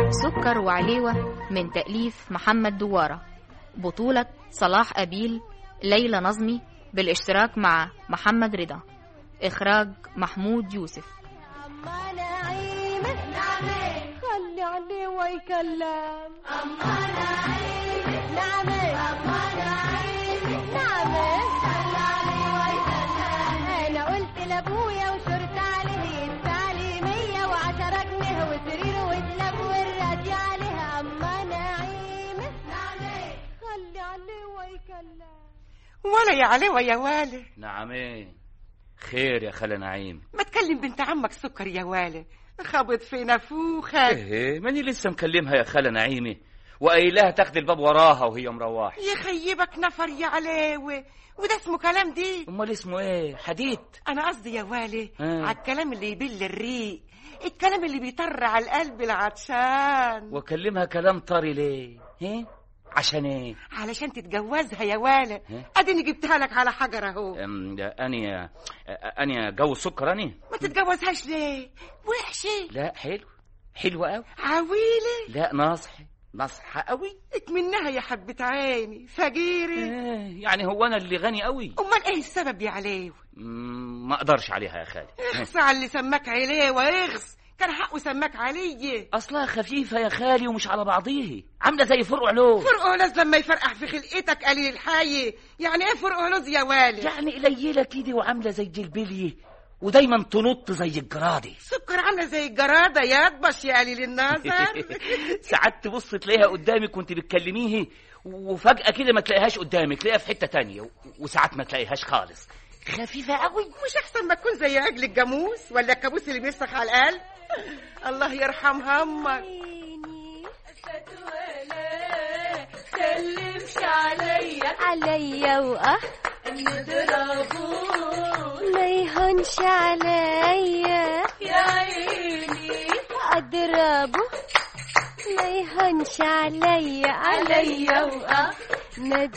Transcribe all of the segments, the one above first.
سكر وعليوة من تأليف محمد دوارة بطولة صلاح أبيل ليلى نظمي بالاشتراك مع محمد رضا إخراج محمود يوسف أما نعيمة نعمة خلي عليه ويكلم أما نعيمة نعمة أما نعيمة نعمة خلي عليه ويكلم أنا قلت لأبويا وشرت عليه يدفعلي مية وعشرة جنيه وسرير ودلاب والراديو عليها أما نعيمة نعمة خلي عليه ويكلم ولا يا علوة يا والي نعمين خير يا خالة نعيم ما تكلم بنت عمك سكر يا والي خبط في نافوخك ايه ماني لسه مكلمها يا خالة نعيمة وقايلها تاخد الباب وراها وهي مروحة يخيبك نفر يا علوة وده اسمه كلام دي امال اسمه ايه حديد انا قصدي يا والي آه. على الكلام اللي يبل الريق الكلام اللي بيطرع القلب العطشان واكلمها كلام طري ليه ايه عشان ايه علشان تتجوزها يا والي ها؟ اديني جبتها لك على حجر اهو أم، ده اني اني جو السكر اني ما تتجوزهاش ليه وحشة لا حلو حلو قوي عويلة لا ناصحة ناصحة قوي اكمنها يا حبة عيني فقيرة إيه يعني هو انا اللي غني قوي امال ايه السبب يا عليوة مم، ما اقدرش عليها يا خالي اخص على اللي سماك عليوة اخص كان حقه سماك علي اصلها خفيفة يا خالي ومش على بعضيه عاملة زي فرق علوم فرق هلوز لما يفرقع في خلقتك قليل الحي يعني ايه فرق هلوز يا والي يعني قليلة كده وعاملة زي الجلبلية ودايما تنط زي الجرادة سكر عامله زي الجراده يا اطبش يا قليل النظر ساعات تبص تلاقيها قدامك وانت بتكلميه وفجأة كده ما تلاقيهاش قدامك تلاقيها في حتة تانية و- وساعات ما تلاقيهاش خالص خفيفة قوي مش احسن ما تكون زي عجل الجاموس ولا الكابوس اللي بيسخ على القلب الله يرحم همك سلمش عليا عليا واه نضربه ما يهونش عليا يا عيني اضربه ما يهونش عليا عليا واه مد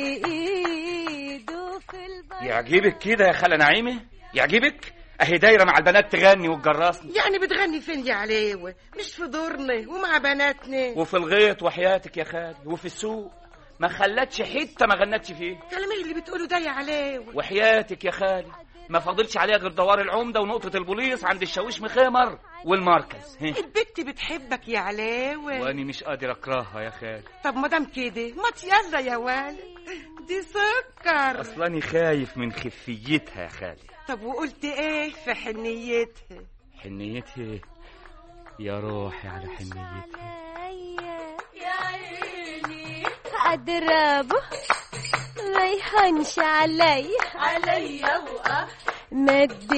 ايده في البر يعجبك كده يا خالة نعيمة يعجبك اهي دايرة مع البنات تغني وتجرسني يعني بتغني فين يا عليوة مش في دورنا ومع بناتنا وفي الغيط وحياتك يا خالي وفي السوق ما خلتش حتة ما غنتش فيه كلام ايه اللي بتقوله ده يا عليوة وحياتك يا خالي ما فاضلش عليها غير دوار العمدة ونقطة البوليس عند الشاويش مخيمر والمركز هه. البت بتحبك يا عليوة واني مش قادر اكرهها يا خالي طب ما دام كده ما يلا يا والد دي سكر اصلاني خايف من خفيتها يا خالي طب وقلت ايه في حنيتها حنيتها يا روحي على حنيتها عليا يا عيني اضربه ما يهونش عليا عليا واه مد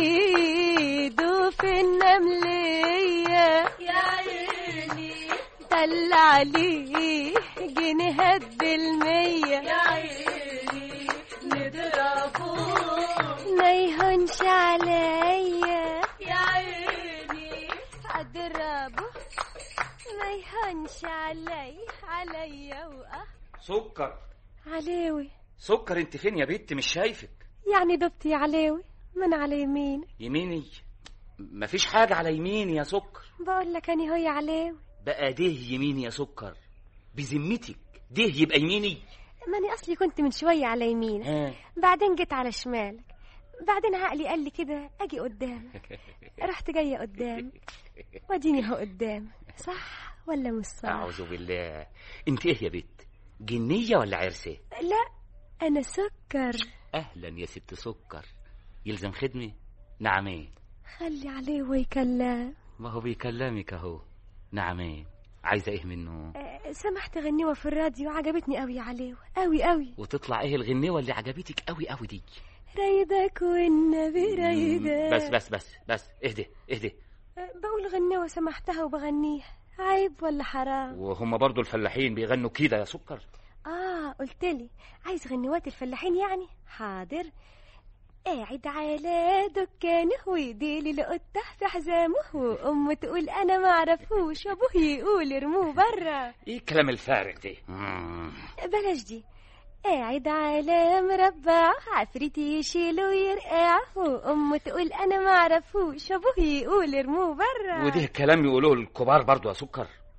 ايده في النملية يا عيني طلع لي جنيهات بالمية يا عيني نضربه ما يهونش عليا يا عيني اضربه ما يهونش علي عليا واه سكر عليوي سكر انت فين يا بنت مش شايفك يعني دبت يا عليوي من على يمين يميني مفيش حاجة على يميني يا سكر بقول لك اني هو يا عليوي بقى ده يميني يا سكر بذمتك ده يبقى يميني ماني اصلي كنت من شويه على يمين ها بعدين جيت على شمالك بعدين عقلي قال لي كده اجي قدامك رحت جايه قدام واديني هو قدام صح ولا مش صح أعوذ بالله أنت إيه يا بت جنية ولا عرسة لا انا سكر أهلا يا ست سكر يلزم خدمة نعمين خلي عليه ويكلم ما هو بيكلمك أهو نعمين عايزة إيه منه أه، سمحت غنيوه في الراديو عجبتني قوي عليه قوي قوي وتطلع إيه الغنيوة اللي عجبتك قوي قوي دي رايدك والنبي رايدك بس بس بس بس اهدي اهدي أه، بقول غنيوه سمحتها وبغنيها عيب ولا حرام وهم برضو الفلاحين بيغنوا كده يا سكر اه قلت لي عايز غنوات الفلاحين يعني حاضر قاعد على دكانه ويديلي لقطة في حزامه وأمه تقول أنا ما أعرفوش وأبوه يقول ارموه برا ايه الكلام الفارغ ده مم. بلاش دي قاعد على مربع عفريت يشيله ويرقعه وأمه تقول أنا ما أعرفوش وأبوه يقول ارموه برا وده كلام يقولوه الكبار برضو يا سكر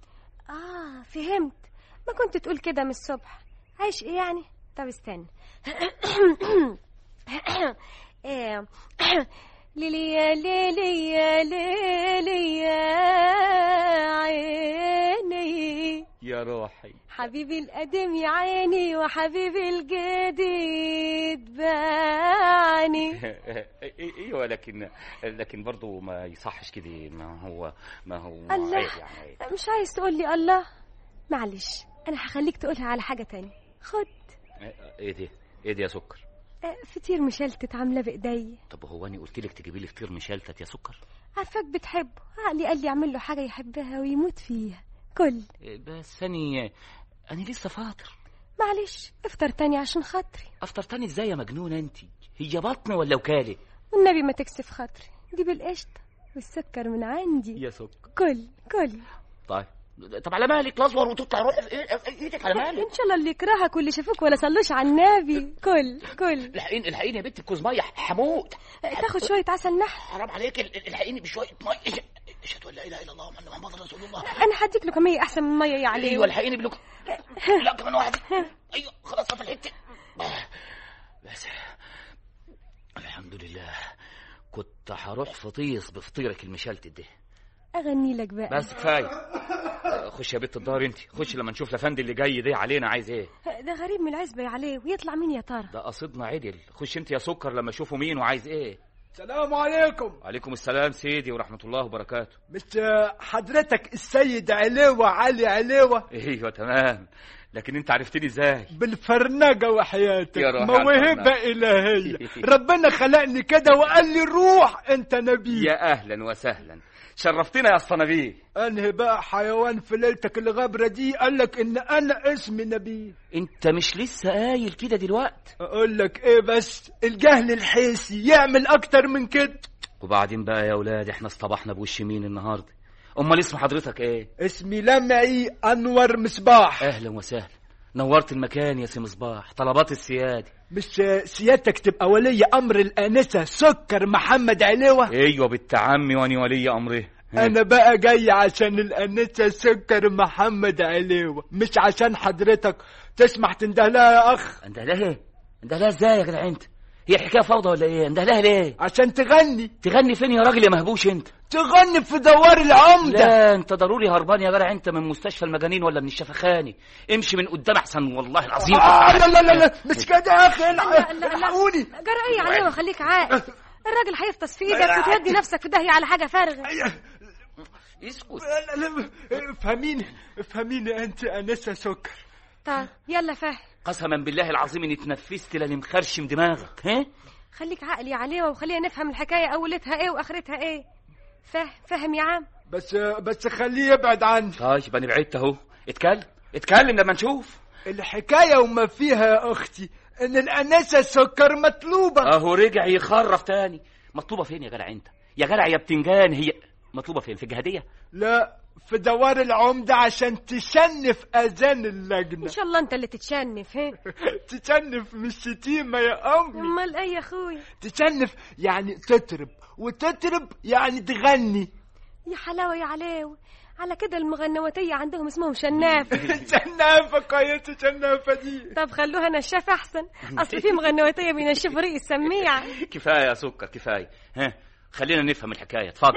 فهمت ما كنت تقول كده من الصبح عايش ايه يعني طب استنى إيه. ليلي يا ليلي يا ليلي يا عيني يا روحي حبيبي القديم يا عيني وحبيبي الجديد باني ايوه لكن لكن برضه ما يصحش كده ما هو ما هو الله. عيب يعني عيب. مش عايز تقول لي الله معلش انا هخليك تقولها على حاجة تانية خد ايه دي ايه دي يا سكر آه، فطير مشلتت عاملة بايديا طب هو انا قلت لك تجيبي لي فطير مشلتت يا سكر عارفاك بتحبه عقلي قال لي اعمل له حاجة يحبها ويموت فيها كل إيه بس اني انا لسه فاطر معلش افطر تاني عشان خاطري افطر تاني ازاي يا مجنونه انت هي بطن ولا وكاله والنبي ما تكسف خاطري دي بالقشطة والسكر من عندي يا سكر كل كل طيب طب على مالك لازور وتطلع روح في إيه- في ايدك على مالك ان شاء الله اللي يكرهك واللي شافوك ولا صلوش على النبي كل كل الحقيني الحقيني يا بنت الكوز ميه حموت تاخد شوية عسل نحل حرام عليك ال- الحقيني بشويه ميه اشهد ان لا اله الا الله وان محمد رسول الله انا هديك له كمية احسن من مية يا علي ايوه الحقيني بلوك لا كمان واحده ايوه خلاص طب الحته بس الحمد لله كنت هروح فطيس بفطيرك المشلتت ده اغني لك بقى بس كفايه خش يا بنت الدار انت خش لما نشوف الافندي اللي جاي ده علينا عايز ايه ده غريب من العزبة يا علي ويطلع مين يا ترى ده قصدنا عدل خش انت يا سكر لما اشوفوا مين وعايز ايه السلام عليكم عليكم السلام سيدي ورحمه الله وبركاته مش حضرتك السيد عليوة علي عليوة ايوه تمام لكن انت عرفتني ازاي بالفرنجة وحياتك يا روح موهبة الفرنجة. إلهية ربنا خلقني كده وقال لي روح انت نبي يا اهلا وسهلا شرفتنا يا الصنابيه انهي بقى حيوان في ليلتك الغبرة دي قال لك ان انا اسمي نبي انت مش لسه قايل كده دلوقت اقول لك ايه بس الجهل الحيسي يعمل اكتر من كده وبعدين بقى يا اولاد احنا اصطبحنا بوش مين النهارده امال اسم حضرتك ايه اسمي لمعي انور مصباح اهلا وسهلا نورت المكان يا سي مصباح طلبات السيادة مش سيادتك تبقى ولي امر الانسة سكر محمد عليوة ايوه بنت عمي واني ولي امره ها. انا بقى جاي عشان الانسة سكر محمد عليوة مش عشان حضرتك تسمح تنده لها يا اخ انت ليه انت لها ازاي يا جدع انت هي حكايه فوضى ولا ايه انت لها ليه عشان تغني تغني فين يا راجل يا مهبوش انت تغني في دوار العمدة لا انت ضروري هربان يا جدع انت من مستشفى المجانين ولا من الشفخاني امشي من قدام احسن والله العظيم آه لا لا لا لا مش كده يا اخي لا الحق- لا لا الحقوني جرى ايه يا علي وخليك عاقل الراجل هيفطس في ايدك وتودي نفسك في داهية على حاجة فارغة اسكت لا لا لا افهميني افهميني انت انسة سكر طب يلا فاهم قسما بالله العظيم اني اتنفست لاني مخرشم دماغك ها خليك عقل يا عليوة وخلينا نفهم الحكاية أولتها إيه وآخرتها إيه فاهم فاهم يا عم بس بس خليه يبعد عني طيب انا بعدت اهو اتكلم اتكلم لما نشوف الحكاية وما فيها يا أختي إن الأنسة سكر مطلوبة اهو رجع يخرف تاني مطلوبه فين يا جدع انت يا جدع يا بتنجان هي مطلوبه فين في الجهاديه لا في دوار العمدة عشان تشنف أذان اللجنة إن شاء الله أنت اللي تتشنف ها تشنف مش شتيمة يا أمي أمال إيه يا أخوي تشنف يعني تطرب وتطرب يعني تغني يا حلاوة يا علاوة على كده المغنواتية عندهم اسمهم شناف شنافة قايتة شنافة دي طب خلوها نشاف أحسن أصل في مغنواتية بينشفوا ريق السميع كفايه يا سكر كفايه ها خلينا نفهم الحكايه اتفضل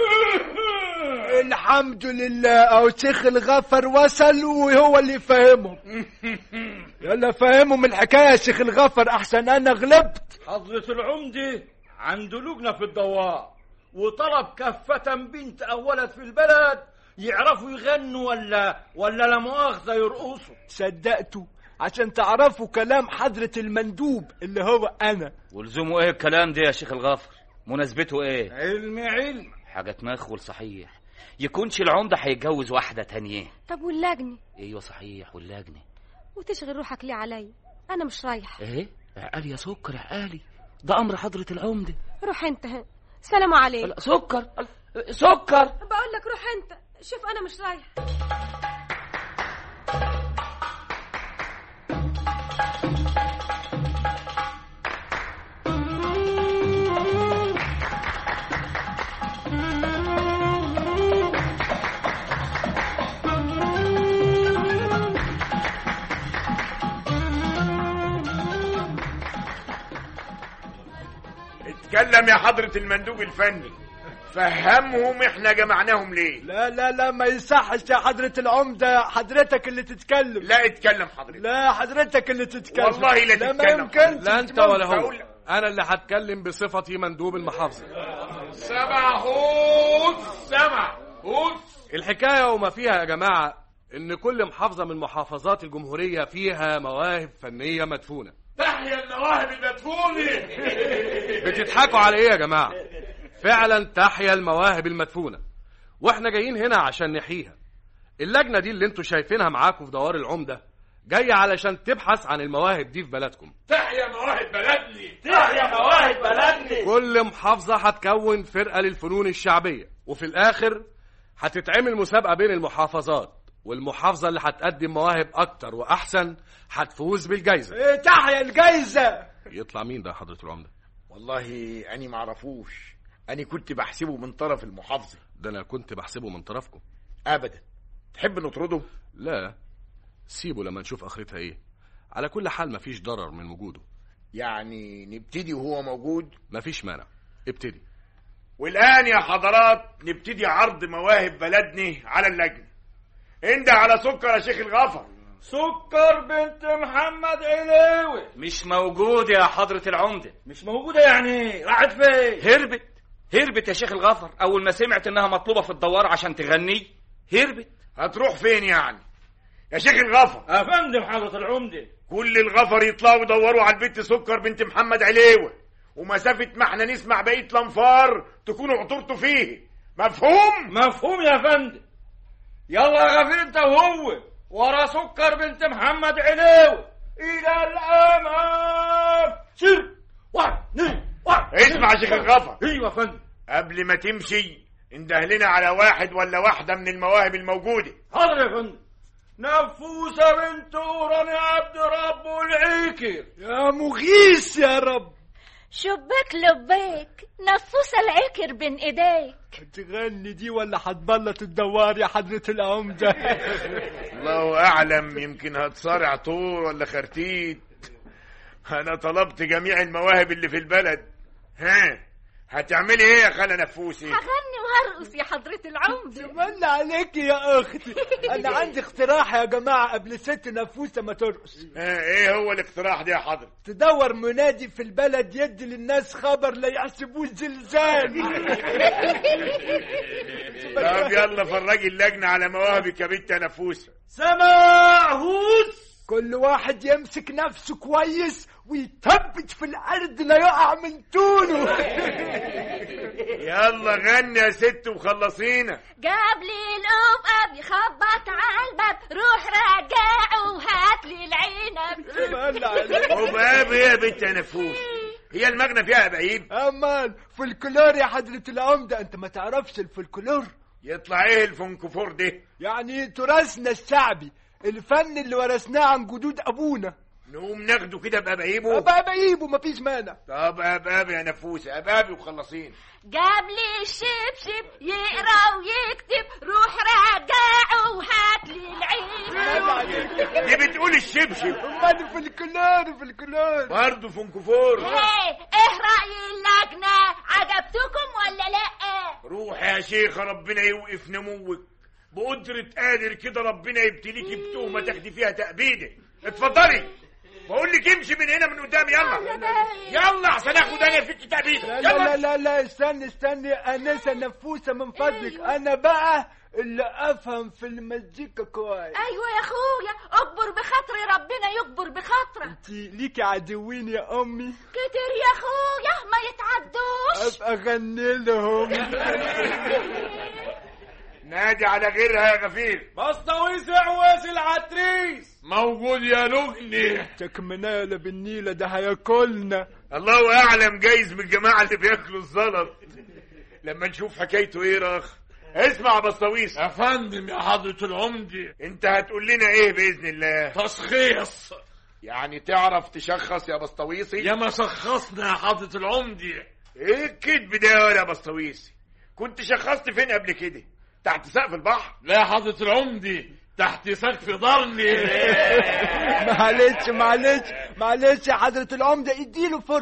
الحمد لله أو شيخ الغفر وصل وهو اللي فاهمهم يلا فاهمهم الحكاية يا شيخ الغفر أحسن أنا غلبت حضرة العمدة عنده لجنة في الدوار وطلب كافة بنت أو ولد في البلد يعرفوا يغنوا ولا ولا لا مؤاخذة يرقصوا صدقته عشان تعرفوا كلام حضرة المندوب اللي هو أنا ولزومه ايه الكلام ده يا شيخ الغفر مناسبته ايه علم علم حاجه تنخول صحيح يكونش العمده هيتجوز واحده تانية طب واللجنة ايوه صحيح واللجنه وتشغل روحك ليه علي أنا مش رايح ايه عقالي يا سكر عقالي ده امر حضره العمده روح أنت ها سلام عليك لا، سكر سكر بقول لك روح أنت شوف أنا مش رايح اتكلم يا حضرة المندوب الفني فهمهم احنا جمعناهم ليه لا لا لا ما يصحش يا حضرة العمدة حضرتك اللي تتكلم لا اتكلم حضرتك لا حضرتك اللي تتكلم والله لا لا ما تتكلم. يمكنش لا انت ولا هو بقول- انا اللي هتكلم بصفتي مندوب المحافظه سبع هوس سبع هوس الحكايه وما فيها يا جماعه ان كل محافظه من محافظات الجمهوريه فيها مواهب فنيه مدفونه تحيا المواهب المدفونة بتضحكوا على ايه يا جماعه فعلا تحيا المواهب المدفونه واحنا جايين هنا عشان نحييها اللجنه دي اللي انتوا شايفينها معاكم في دوار العمده جايه علشان تبحث عن المواهب دي في بلدكم تحيا مواهب بلدني تحيا مواهب بلدني كل محافظة هتكون فرقة للفنون الشعبية وفي الآخر هتتعمل مسابقة بين المحافظات والمحافظة اللي هتقدم مواهب أكتر وأحسن هتفوز بالجايزة إيه تحيا الجايزة يطلع مين ده حضرة العمدة؟ والله اني معرفوش اني كنت بحسبه من طرف المحافظة ده أنا كنت بحسبه من طرفكم ابدا تحب نطرده لا سيبه لما نشوف آخرتها إيه على كل حال مفيش ضرر من وجوده يعني نبتدي وهو موجود مفيش مانع ابتدي والآن يا حضرات نبتدي عرض مواهب بلدنا على اللجنة انده على سكر يا شيخ الغفر سكر بنت محمد علوي مش موجود يا حضرة العمدة مش موجودة يعني راحت فين هربت هربت يا شيخ الغفر أول ما سمعت إنها مطلوبة في الدوار عشان تغني هربت هتروح فين يعني يا شيخ الغفر افندم حضرة العمدة كل الغفر يطلعوا يدوروا على البنت سكر بنت محمد عليوة ومسافة ما احنا نسمع بقية الانفار تكونوا عطرتوا فيه مفهوم مفهوم يا فندم يلا يا غفير انت وهو ورا سكر بنت محمد علوي الى الامام سير واحد اثنين واحد اسمع يا شيخ الغفر ايوه يا فندم قبل ما تمشي انده لنا على واحد ولا واحدة من المواهب الموجودة حاضر يا فندم نفوسة بنت وراني عبد رب العيكر يا مغيث يا رب شباك لبيك نفوس العكر بين ايديك تغني دي ولا هتبلط الدوار يا حضرة العمدة الله اعلم يمكن هتصارع طور ولا خرتيت انا طلبت جميع المواهب اللي في البلد ها هتعملي ايه يا خالة نفوسي هغني وهرقص يا حضرة العمدة اتمنى عليك يا اختي انا عندي اقتراح يا جماعة قبل ست نفوسة ما ترقص ها ايه هو الاقتراح ده يا حضر تدور منادي في البلد يدي للناس خبر لا يحسبوه زلزال طب يلا فرجي اللجنة على مواهبك يا بنت يا نفوسة سماع هوس كل واحد يمسك نفسه كويس ويثبت في الارض لا يقع من طوله يلا غني يا ست وخلصينا جاب لي الأبقى بيخبط على الباب روح رجعه وهات لي العنب اتمنى عليك وباب ايه يا بنت يا نفوس هي المغنى فيها بعيد امان فولكلور يا حضرة العمدة انت ما تعرفش الفولكلور يطلع ايه الفنكفور ده يعني تراثنا الشعبي الفن اللي ورثناه عن جدود ابونا نقوم ناخده كده بأبعيبه ابقى بجيبه مفيش مانع طب أباب يا نفوسة أبابي وخلصين جاب لي الشبشب يقرا ويكتب روح رجعه وهات لي العنب دي بتقول الشبشب امال الفولكلور الفولكلور برضه فنكفور ايه ايه رأي اللجنة عجبتكم ولا لا روح يا شيخ ربنا يوقف نموك بقدرة قادر كده ربنا يبتليكي بتهمة تاخدي فيها تأبيدة اتفضلي بقول لك امشي من هنا من قدام يلا يلا عشان اخد انا فيك تأبيدة لا لا يلا لا لا, لا استني استني انسه نفوسه من فضلك انا بقى اللي افهم في المزيكا كويس ايوه يا اخويا اكبر بخاطري ربنا يكبر بخاطرك انت ليكي عدوين يا امي كتير يا اخويا ما يتعدوش ابقى اغني لهم نادي على غيرها يا غفير بسطويس عواز العتريس موجود يا لجني تكمنالة بالنيلة ده هياكلنا الله اعلم جايز من الجماعة اللي بياكلوا الزلط لما نشوف حكايته ايه رخ اسمع يا بسطويس يا فندم يا حضرة العمدة انت هتقول لنا ايه باذن الله تشخيص يعني تعرف تشخص يا بسطويسي يا ما شخصنا يا حضرة العمدة ايه الكذب ده يا بسطويسي كنت شخصت فين قبل كده تحت سقف البحر لا يا حضرة العمدة تحت سقف ضرني معلش معلش معلش يا حضرة العمدة اديله فرصة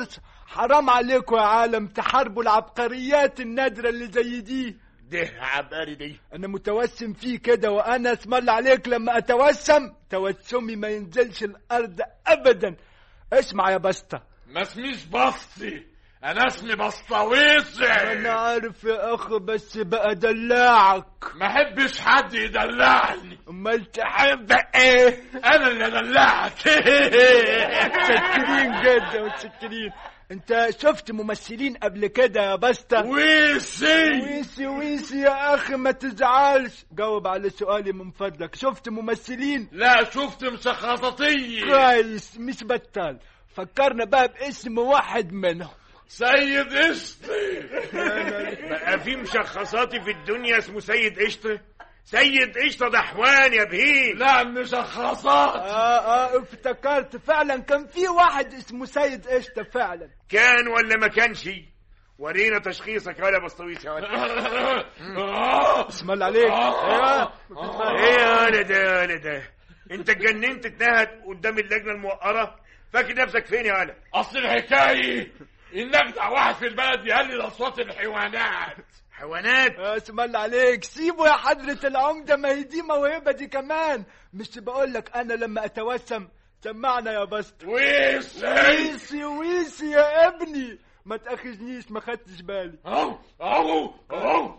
حرام عليكم يا عالم تحاربوا العبقريات النادرة اللي زي دي ده عبقري دي انا متوسم فيه كده وانا اسم الله عليك لما اتوسم توسمي ما ينزلش الارض ابدا اسمع يا بسطة ما اسميش بسطي انا اسمي بسطويسي انا عارف يا اخ بس بقى دلعك ما احبش حد يدلعني امال تحب ايه انا اللي ادلعك متشكرين جدا متشكرين انت شفت ممثلين قبل كده يا بسطة ويسي ويسي ويسي يا اخي ما تزعلش جاوب على سؤالي من فضلك شفت ممثلين لا شفت مشخصاتية كويس مش بطال فكرنا بقى باسم واحد منهم سيد قشطي بقى في مشخصاتي في الدنيا اسمه سيد قشطة سيد قشطة ده حوان يا بهيم لا مشخصات اه اه افتكرت فعلا كان في واحد اسمه سيد قشطة فعلا كان ولا ما كانش ورينا تشخيصك يا ولا بسطويس يا ولا اسم الله عليك ايوه ايه يا ولا ده يا ولا ده انت اتجننت تنهد قدام اللجنة الموقرة فاكر نفسك فين يا ولا اصل الحكاية ان اجدع واحد في البلد يقلل اصوات الحيوانات حيوانات اسم الله عليك سيبه يا حضرة العمدة ما هي دي موهبة دي كمان مش بقول لك انا لما اتوسم سمعنا يا بسط ويسي ويسي ويسي يا ابني ما تاخذنيش ما خدتش بالي اهو اهو اهو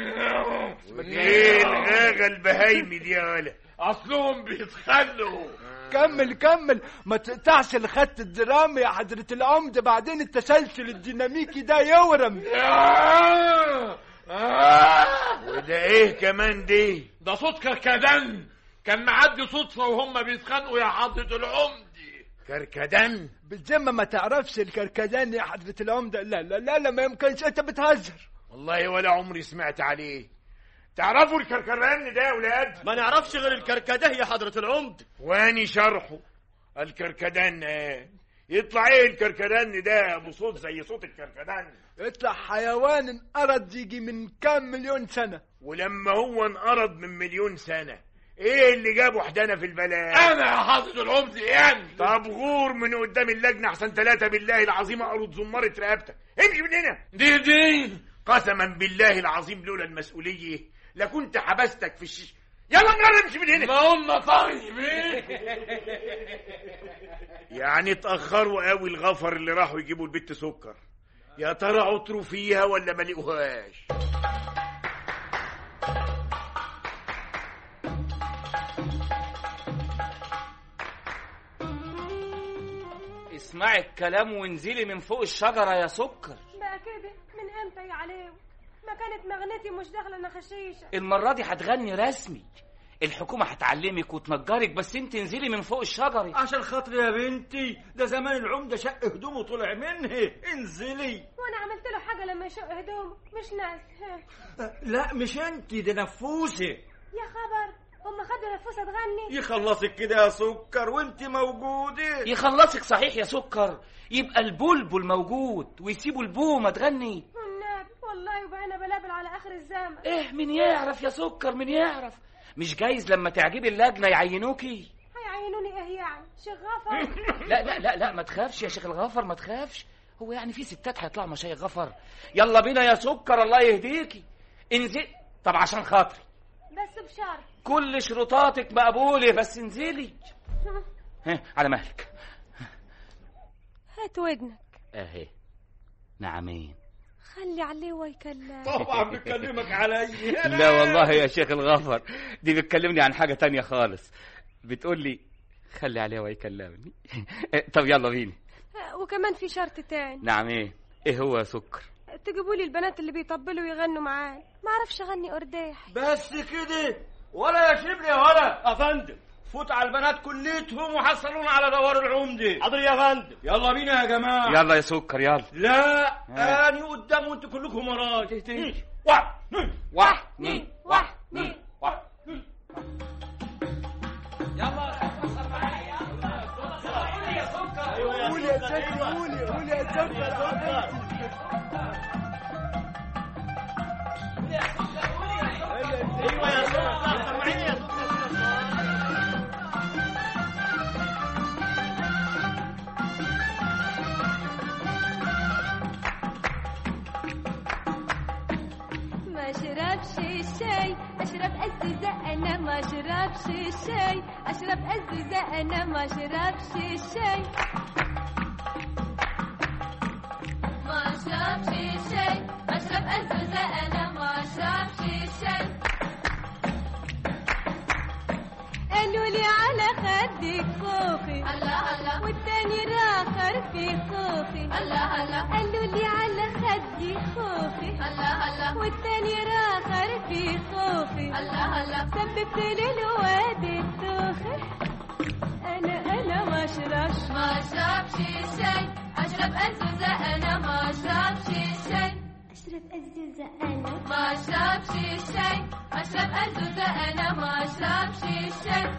ايه الغاغة البهايمي دي يا ولا اصلهم بيتخلوا كمل كمل ما تقطعش الخط الدرامي يا حضرة العمدة بعدين التسلسل الديناميكي ده يورم آه. آه. وده ايه كمان دي ده صوت كركدن كان معدي صدفة وهم بيتخانقوا يا حضرة العمدي كركدن بالذمة ما تعرفش الكركدان يا حضرة العمدة لا لا لا لا ما يمكنش انت بتهزر والله ولا عمري سمعت عليه تعرفوا الكركران ده يا ولاد ما نعرفش غير الكركده يا حضرة العمد واني شرحه الكركدان آه. يطلع ايه الكركدان ده بصوت زي صوت الكركدان يطلع حيوان انقرض يجي من كام مليون سنة ولما هو انقرض من مليون سنة ايه اللي جاب وحدنا في البلد انا يا حضرة العمدي يعني طب غور من قدام اللجنة احسن ثلاثة بالله العظيم اقرض زمارة رقبتك امشي من هنا دي دي قسما بالله العظيم لولا المسؤولية لكنت حبستك في الشيش يلا نقرب امشي من هنا ما قلنا طيب ايه يعني اتأخروا قوي الغفر اللي راحوا يجيبوا البت سكر يا ترى عطروا فيها ولا ما لقوهاش اسمعي الكلام وانزلي من فوق الشجرة يا سكر بقى كده من امتى يا عليو ما كانت مغنتي مش داخله نخشيشه المرة دي هتغني رسمي الحكومة هتعلمك وتنجرك بس انت انزلي من فوق الشجرة عشان خاطري يا بنتي ده زمان العمدة شق هدومه وطلع منه انزلي وانا عملت له حاجه لما يشق هدومه مش ناس ها. لا مش انت ده نفوسه يا خبر هم خدوا نفوسه تغني يخلصك كده يا سكر وانت موجودة يخلصك صحيح يا سكر يبقى البلبل موجود ويسيبوا البومة تغني والنبي والله وبقينا بلابل على اخر الزمن ايه من يعرف يا سكر من يعرف مش جايز لما تعجبي اللجنة يعينوكي هيعينوني ايه يعني شغافه لا لا لا لا ما تخافش يا شيخ الغفر ما تخافش هو يعني في ستات هيطلعوا مشايخ غفر يلا بينا يا سكر الله يهديكي انزل طب عشان خاطري بس بشرط كل شروطاتك مقبولة بس انزلي ها على مهلك هات ودنك اهي نعمين خلي عليه ويكلم طبعا بكلمك عليا لا والله يا شيخ الغفر دي بتكلمني عن حاجة تانية خالص بتقول لي خلي عليه ويكلمني طب يلا بينا وكمان في شرط تاني نعم ايه ايه هو يا سكر تجيبوا لي البنات اللي بيطبلوا ويغنوا معاي ما اعرفش اغني ارداح بس كده ولا يا شبلي يا ولا افندم فوت على البنات كليتهم وحصلونا على دوار العمدة حاضر يا فندم يلا بينا يا جماعة يلا يا سكر يلا لا ها. اني قدام وانتوا كلكم وراي واحد واحد اتنين واحد اتنين واحد قول يا سكر قول قول يا سكر ايوه يا سكر سامعين يا سكر انا ما اشربش الشاي اشرب ازازة انا ما اشربش الشاي ما اشربش الشاي اشرب ازازة انا ما اشربش الشاي قالوا لي على خدك خوخي الله الله والتاني راخر في خوخي الله الله قالوا لي على خدي خوخي الله الله والتاني راخر في خوخي الله الله سببت لي الواد الدوخي انا انا ما اشربش ما اشربش الشاي اشرب ازازة انا ما اشربش الشاي اشرب ازازة انا ما اشربش الشاي اشرب ازازة انا ما اشربش الشاي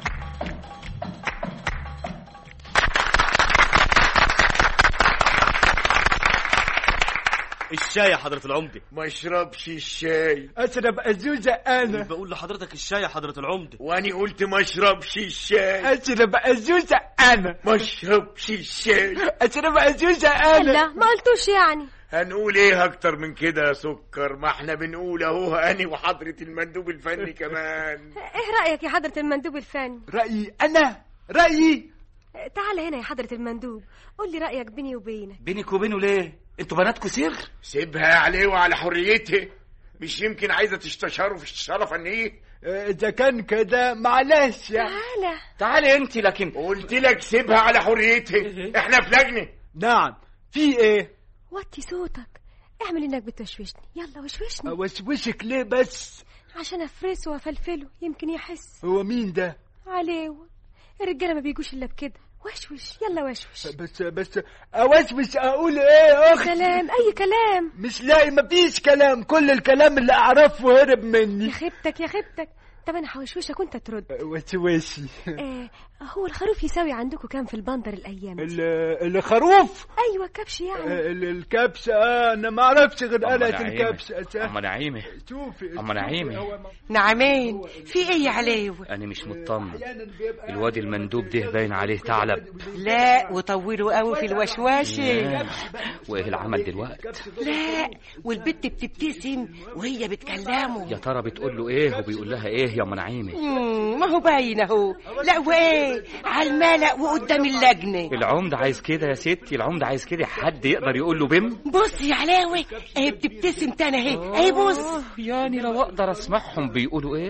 الشاي يا حضرة العمدة ما اشربش الشاي اشرب ازوزة انا بقول لحضرتك الشاي يا حضرة العمدة واني قلت ما اشربش الشاي اشرب ازوزة انا ما اشربش الشاي اشرب ازوزة انا لا ما قلتوش يعني هنقول ايه اكتر من كده يا سكر ما احنا بنقول اهو اني وحضرة المندوب الفني كمان ايه رايك يا حضره المندوب الفني رأيي انا رأيي تعال هنا يا حضره المندوب قول لي رايك بيني وبينك بينك وبينه ليه انتوا بناتكوا سر سيبها عليه وعلى حريته مش يمكن عايزة تستشاره في الشرف ان ايه اذا كان كده معلش يعني تعالى تعالي انت لكن قلت لك سيبها على حريته احنا في لجنة نعم في ايه وطي صوتك اعمل انك بتوشوشني يلا وشوشني اوشوشك ليه بس عشان افرسه وافلفله يمكن يحس هو مين ده عليه الرجاله ما بيجوش الا بكده وشوش يلا وشوش بس بس اوشوش اقول ايه يا اختي كلام اي كلام مش لاقي مفيش كلام كل الكلام اللي اعرفه هرب مني يا خيبتك يا خيبتك طب انا هوشوشك وانت ترد وشوشي آه هو الخروف يساوي عندكم كام في البندر الايام دي؟ ال- الخروف ايوه كبش يعني ال- الكبسة آه انا ما اعرفش غير أما آلة نعيمة. الكبسة اما نعيمه شوفي أما نعيمة. هو ما- نعمين في ايه يا عليو انا مش مطمن أحياناً بيبقى الواد المندوب ده باين عليه ثعلب لا وطولوا قوي في الوشواشة وايه العمل دلوقتي لا والبت بتبتسم وهي بتكلمه يا ترى بتقول له ايه وبيقول لها ايه يا ام نعيمه مم، ما هو باين اهو لا وايه على الملأ وقدام اللجنة العمد عايز كده يا ستي العمد عايز كده حد يقدر يقول له بم بص يا علاوي اهي بتبتسم تاني اهي اهي بص يعني لو اقدر اسمعهم بيقولوا ايه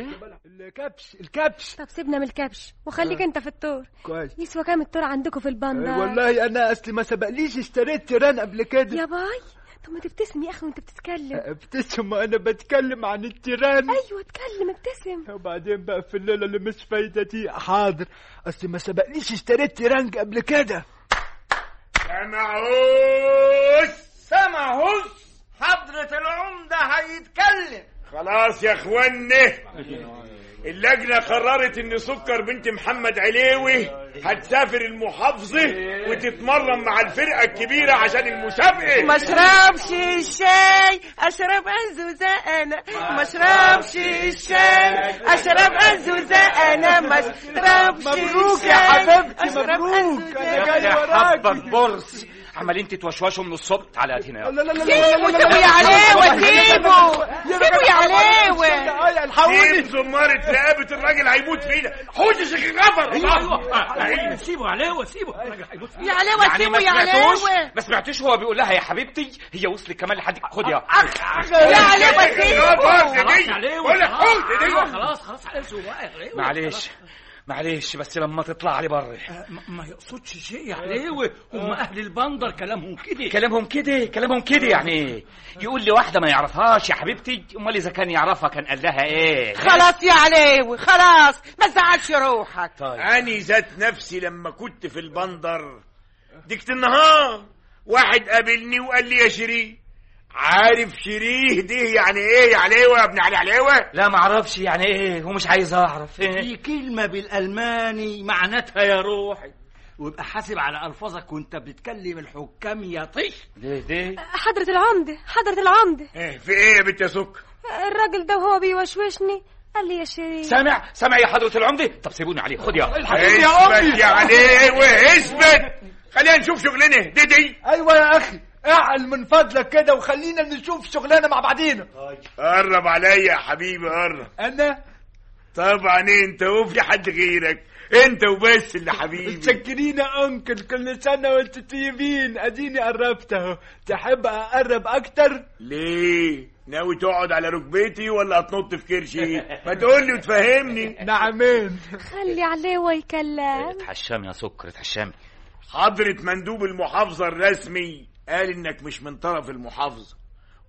الكبش الكبش طب سيبنا من الكبش وخليك انت في الطور كويس يسوى كام الطور عندكم في البندر آه، والله انا اصلي ما سبقليش اشتريت تيران قبل كده يا باي طب ما تبتسم يا اخي وانت بتتكلم ابتسم وانا بتكلم عن التيران ايوه اتكلم ابتسم وبعدين بقى في الليله اللي مش فايده دي حاضر اصل ما سبقليش اشتريت تيران قبل كده سمعوش سمعوش حضرة العمدة هيتكلم خلاص يا اخوانا اللجنة قررت ان سكر بنت محمد عليوي هتسافر المحافظة وتتمرن مع الفرقة الكبيرة عشان المسابقة ما اشربش الشاي اشرب ازوزة انا ما اشربش الشاي اشرب ازوزة انا ما اشربش مبروك يا الشاي. حبيبتي أشرب مبروك أزوزة. انا جاي يا وراكي حبك برص عمالين تتوشوشوا من الصبح تعالى هات هنا لا لا لا لا سيبوا سيبوا يا علاوة سيبوا سيبوا يا علاوة يا الحقوني سيب زمارة رقبة الراجل هيموت فينا حوش يا شيخ غفر ايوه سيبه عليه سيبه الراجل هيموت فيه. يا علاوة يعني سيبوا ما يا سمعتوش علاوة ما سمعتوش هو بيقول لها يا حبيبتي هي وصلت كمان لحد خد يا يا علاوة غفر سيبوا خلاص عليه ولا خلاص خلاص خلاص عليه سواق معلش معلش بس لما تطلع لي بره ما- ما يقصدش شيء يا عليوي هم اهل البندر كلامهم كده كلامهم كده كلامهم كده يعني ايه يقول لي واحده ما يعرفهاش يا حبيبتي امال اذا كان يعرفها كان قال لها ايه خلاص يا علاوي خلاص ما تزعلش روحك طيب أني ذات نفسي لما كنت في البندر ديكت النهار واحد قابلني وقال لي يا شريه عارف شريه دي يعني ايه يا عليوة يا ابن علي عليوة لا ما اعرفش يعني ايه ومش عايز اعرف ايه دي كلمة بالألماني معناتها يا روحي ويبقى حاسب على ألفاظك وأنت بتكلم الحكام يا طيش ده ده حضرة العمدة حضرة العمدة ايه في ايه يا بنت يا سكر الراجل ده وهو بيوشوشني قال لي يا شيرين سامع سامع يا حضرة العمدة طب سيبوني عليه خد يا حبيبي يا اثبت امي يا عليوة اثبت خلينا نشوف شغلنا دي دي ايوه يا اخي اعل من فضلك كده وخلينا نشوف شغلنا مع بعضينا قرب عليا يا حبيبي قرب انا طبعا انت وفي حد غيرك انت وبس اللي حبيبي متشكرين يا انكل كل سنة وانتم طيبين اديني قربت اهو تحب اقرب اكتر ليه ناوي تقعد على ركبتي ولا هتنط في كرشي ما تقول لي وتفهمني نعمين خلي عليه يكلم اتحشمي يا سكر اتحشمي حضرة مندوب المحافظة الرسمي قال انك مش من طرف المحافظة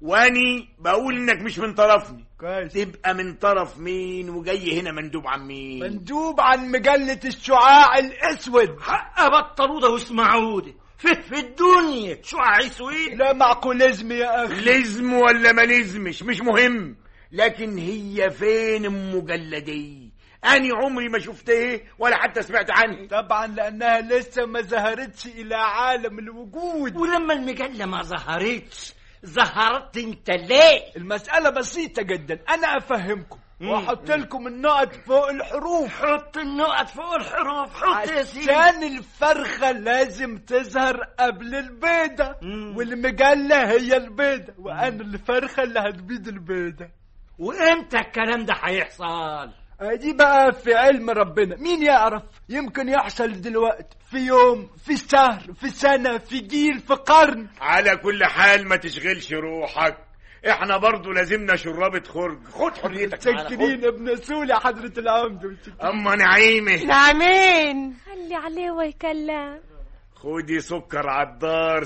واني بقول انك مش من طرفني كويس تبقى من طرف مين وجاي هنا مندوب عن مين مندوب عن مجلة الشعاع الاسود حق بطلوده واسمعوده في في الدنيا شعاع اسود لا معقوليزم يا اخي لزم ولا ما لزمش مش مهم لكن هي فين ام مجلدي اني عمري ما شفتها ولا حتى سمعت عنها طبعا لانها لسه ما ظهرتش الى عالم الوجود ولما المجلة ما ظهرتش ظهرت انت ليه المسألة بسيطة جدا انا افهمكم واحط لكم النقط فوق الحروف حط النقط فوق الحروف حط يا سيدي عشان الفرخة لازم تظهر قبل البيضة مم. والمجلة هي البيضة وانا الفرخة اللي هتبيض البيضة وامتى الكلام ده هيحصل دي بقى في علم ربنا مين يعرف يمكن يحصل دلوقتي في يوم في شهر في سنة في جيل في قرن على كل حال ما تشغلش روحك احنا برضو لازمنا شرابة خرج خد حريتك معانا، خد. متشكرين ابن سول يا حضرة العمد متشكرين. اما نعيمه نعمين خلي عليه يكلم خدي سكر عالدار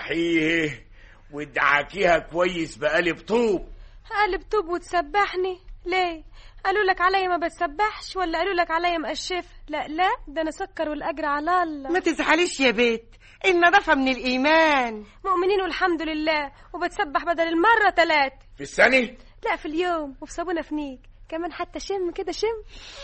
سبحيه وادعكيها كويس بقالب طوب قلب طوب وتسبحني ليه قالوا لك عليا ما بتسبحش ولا قالوا لك عليا مقشفه لا لا ده انا سكر والاجر على الله ما تزعليش يا بيت النظافة من الإيمان مؤمنين والحمد لله وبتسبح بدل المرة ثلاث في الثانية لا في اليوم وفي صابونة فنيك كمان حتى شم كده شم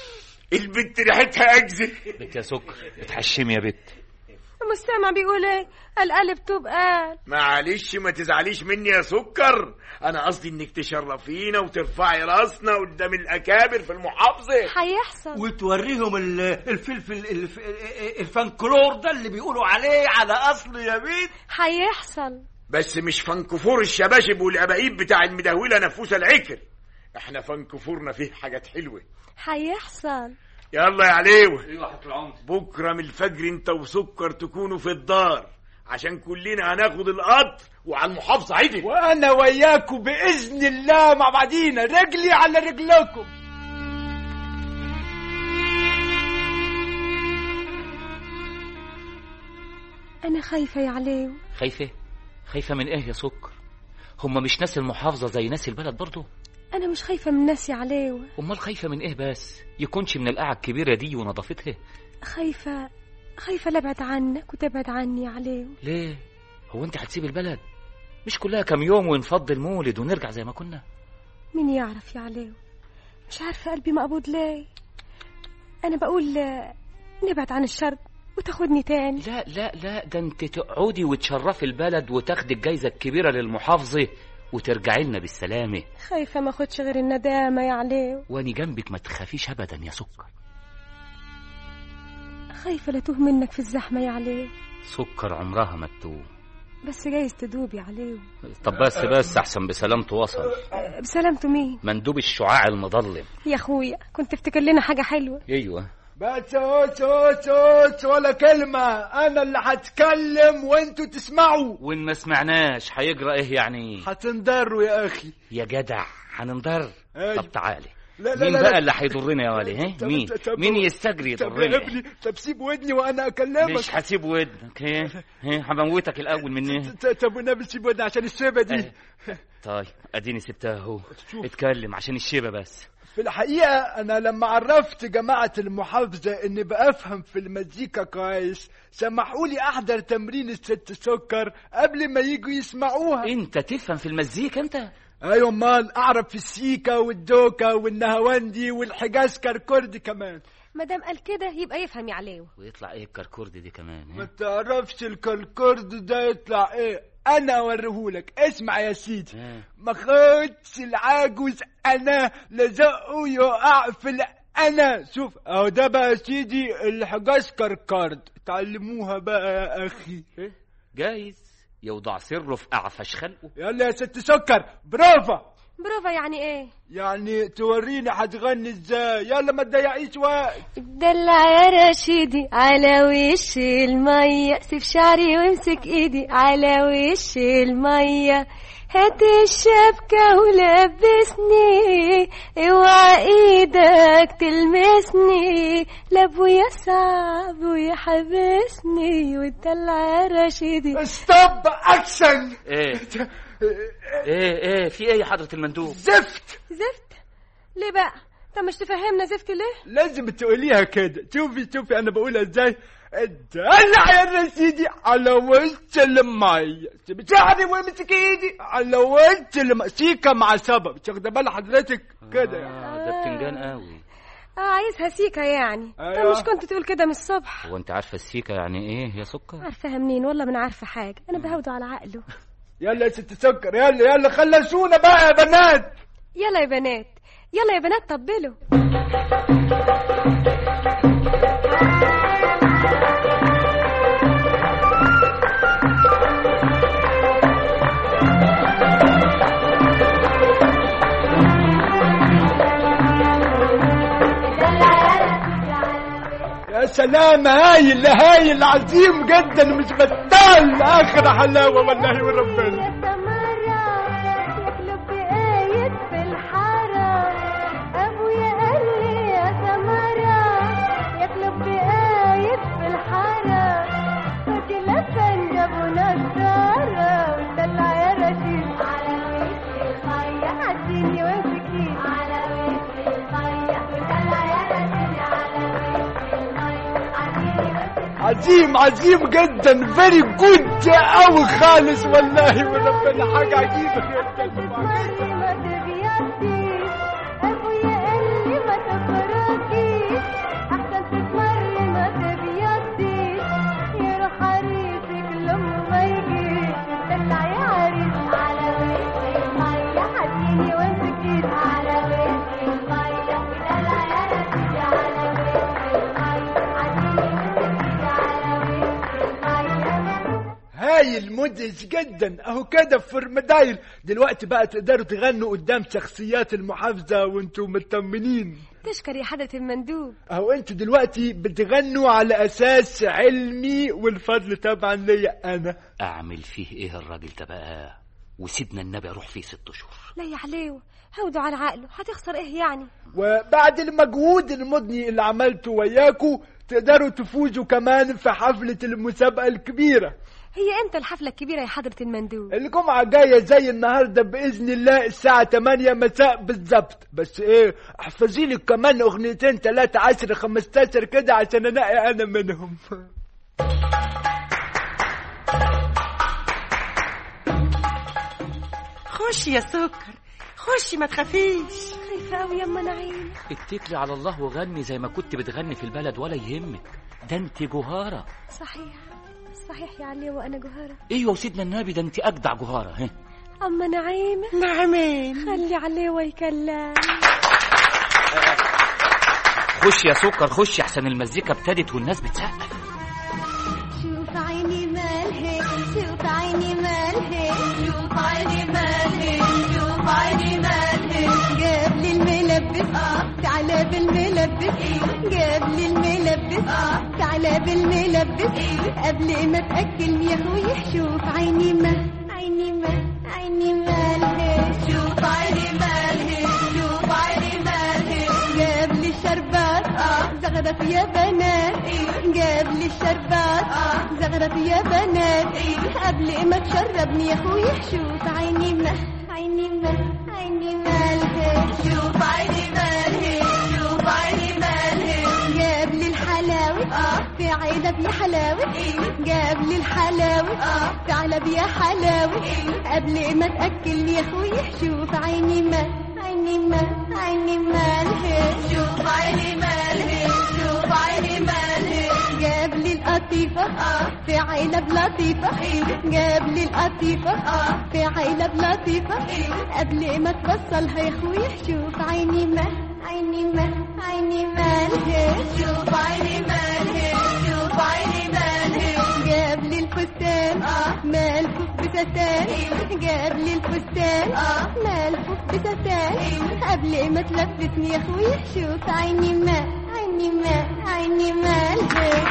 البنت ريحتها اجزل بك يا سكر اتحشمي يا بت المستمع بيقول ايه قال قلب طوب قال معلش ما تزعليش مني يا سكر انا قصدي انك تشرفينا وترفعي راسنا قدام الاكابر في المحافظه هيحصل وتوريهم ال- الفلفل الف- الفانكلور ده اللي بيقولوا عليه على اصل يا بيت هيحصل بس مش فنكفور الشباشب والابايب بتاع المدهوله نفوسه العكر احنا فنكفورنا فيه حاجات حلوه هيحصل يلا يا عليوه ايوه حط العمد بكره من الفجر انت وسكر تكونوا في الدار عشان كلنا هناخد القطر وعلى المحافظه عدل وانا وياكم باذن الله مع بعضينا رجلي على رجلكم انا خايفة يا عليو خايفة خايفة من ايه يا سكر هم مش ناس المحافظة زي ناس البلد برضو انا مش خايفة من الناس يا عليو امال خايفة من ايه بس يكونش من القاعة الكبيرة دي ونظافتها خايفة خايفة لا ابعد عنك وتبعد عني يا عليو ليه هو انت هتسيب البلد مش كلها كام يوم ونفضي المولد ونرجع زي ما كنا مين يعرف يا عليو مش عارفة قلبي مقبوض ليه انا بقول آه، نبعد عن الشر وتاخدني تاني لا لا لا ده انت تقعدي وتشرفي البلد وتاخدي الجايزة الكبيرة للمحافظة وترجعي لنا بالسلامة خايفة ما اخدش غير الندامة يا عليو واني جنبك ما تخافيش ابدا يا سكر خايفة لا توه منك في الزحمة يا عليو سكر عمرها ما تتوه بس جايز تدوب يا عليو طب بس بس احسن بسلامته وصل أه، بسلامته مين مندوب الشعاع المظلم يا اخويا كنت تفتكر لنا حاجة حلوة ايوه بس اوس اوس اوس ولا كلمة انا اللي هتكلم وانتوا تسمعوا وان ما سمعناش هيجرى ايه يعني هتنضروا يا اخي يا جدع هننضر أيوة. طب تعالي لا لا مين لا بقى لا. اللي هيضرنا يا ولي ها طب- مين طب- مين يستجري طب يضرنا ابني طب سيب ودني وانا اكلمك مش هسيب ودنك ها ها هموتك الاول من ايه ط- طب والنبي سيب ودني عشان الشيبة دي أه. طيب اديني سبتها اهو شوف. اتكلم عشان الشيبه بس في الحقيقة أنا لما عرفت جماعة المحافظة إني بفهم في المزيكا كويس سمحوا لي أحضر تمرين الست سكر قبل ما يجوا يسمعوها انت تفهم في المزيكا انت أيوة أمال أعرف في السيكا والدوكا والنهواندي والحجاز كركردي كمان ما دام قال كده يبقى يفهم يا عليو ويطلع ايه الكركورد دي كمان ما ها؟ تعرفش الكركرد ده يطلع إيه أنا أوريهولك اسمع يا سيدي ها. ما خدش العاجوز أنا لزقه يقع في الأنا شوف أهو ده بقى يا سيدي الحجاز كركرد تعلموها بقى يا أخي جايز يوضع سره في اعفش خلقه يلا يا ست سكر برافو بروفا يعني ايه يعني توريني هتغني ازاي يلا ما تضيعيش وقت دلع يا رشيدي على وش المية سيب شعري وامسك ايدي على وش المية هات الشبكة ولبسني اوعى ايدك تلمسني لابويا صعب ويحبسني والدلع يا رشيدي ستوب اكشن ايه ايه ايه في ايه يا حضرة المندوب زفت زفت ليه بقى طب مش تفهمنا زفت ليه لازم تقوليها كده شوفي شوفي انا بقولها ازاي دلع يا رشيدي على وش المية سيب شعري وامسك ايدي على وش المية سيكا مع سبب مش واخده بال حضرتك كده يعني آه ده بتنجان قوي اه عايزها سيكا يعني طب أيوة. مش كنت تقول كده من الصبح هو انت عارفة السيكة يعني ايه يا سكر عارفاها منين والله من عارفه حاجه انا بهوده على عقله يلا يا ست سكر يلا يلا خلصونا بقى يا بنات يلا يا بنات يلا يا بنات طبلوا يا سلام هايل هايل عظيم جدا مش بطال اخر حلاوه والله وربنا يقلب بآية في الحارة أبويا قال لي يا سمرة يقلب بآية في الحارة فدي لفن جابوا نصارى ودلع يا رشيد على وش المية عديني وامسكي على وش المية ودلع يا رشيد على وش المية عديني وامسكي عظيم عظيم جدا فيري جود قوي خالص والله وربنا حاجه عجيبه جدا تتمري ما تبيضيش ابويا قال لي ما تفرقيش احسن تتمري ما تبيضيش يروح عريسك لما ما يجيش دلع يا عريس على وش المية حديني وامسكيش على وش المية دلع يا رشيدي على وش المية حديني وامسكيش على وش المية هايل مدهش جدا اهو كده فرمدايل دلوقتي بقى تقدروا تغنوا قدام شخصيات المحافظه وانتم مطمنين تشكر يا حضرة المندوب اهو انتوا دلوقتي بتغنوا على اساس علمي والفضل طبعا ليا انا اعمل فيه ايه الراجل ده بقى وسيدنا النبي اروح فيه ست اشهر لا يا حليو هوده على عقله هتخسر ايه يعني وبعد المجهود المضني اللي عملته وياكوا تقدروا تفوزوا كمان في حفلة المسابقة الكبيرة هي امتى الحفلة الكبيرة يا حضرة المندوب الجمعة الجاية زي النهاردة بإذن الله الساعة 8 مساء بالظبط بس إيه احفظي لي كمان أغنيتين 3 10 15 كده عشان أنقي أنا منهم خش يا سكر خشي ما تخافيش خايفة أوي يما نعيم اتكلي على الله وغني زي ما كنت بتغني في البلد ولا يهمك ده انت جهارة صحيح صحيح يا علي وأنا جوهرة ايوه وسيدنا النبي ده انت اجدع جهارة ها أما نعيم نعمين خلي عليه ويكلم خش يا سكر خش احسن المزيكا ابتدت والناس بتسقف شوف عيني مالها شوف عيني مالها شوف عيني مالها شوف عيني مالها جاب لي الملبس اه تعالى بالملبس جاب لي الملبس اه تعالى بالملبس قبل ما تاكل يا اخوي شوف عيني ما عيني ما عيني مالها شوف عيني مالها شوف عيني مالها جاب لي الشربات اه زغرت يا بنات جاب لي الشربات اه زغرت يا بنات قبل ما تشربني يا اخوي شوف عيني ما عيني ما عيني مالها شوف عيني مالها شوف عيني مالها جاب لي الحلاوة اه في علب يا حلاوة جاب لي الحلاوة اه في علب يا حلاوة قبل ما تاكل يا اخوي شوف عيني ما عيني ما عيني مالها شوف عيني مالها شوف عيني مالها جاب لي القطيفة اه في علب لطيفة جاب لي القطيفة اه في علب لطيفة قبل ما توصلها يا اخوي شوف عيني ما عيني ما عيني مالها شوف عيني مالها شوف عيني مالها جاب لي الفستان فستان ملفوف بستان جاب لي الفستان ملفوف بستان قبل ما تلفتني يا اخويا شوف عيني ما عيني ما عيني مالها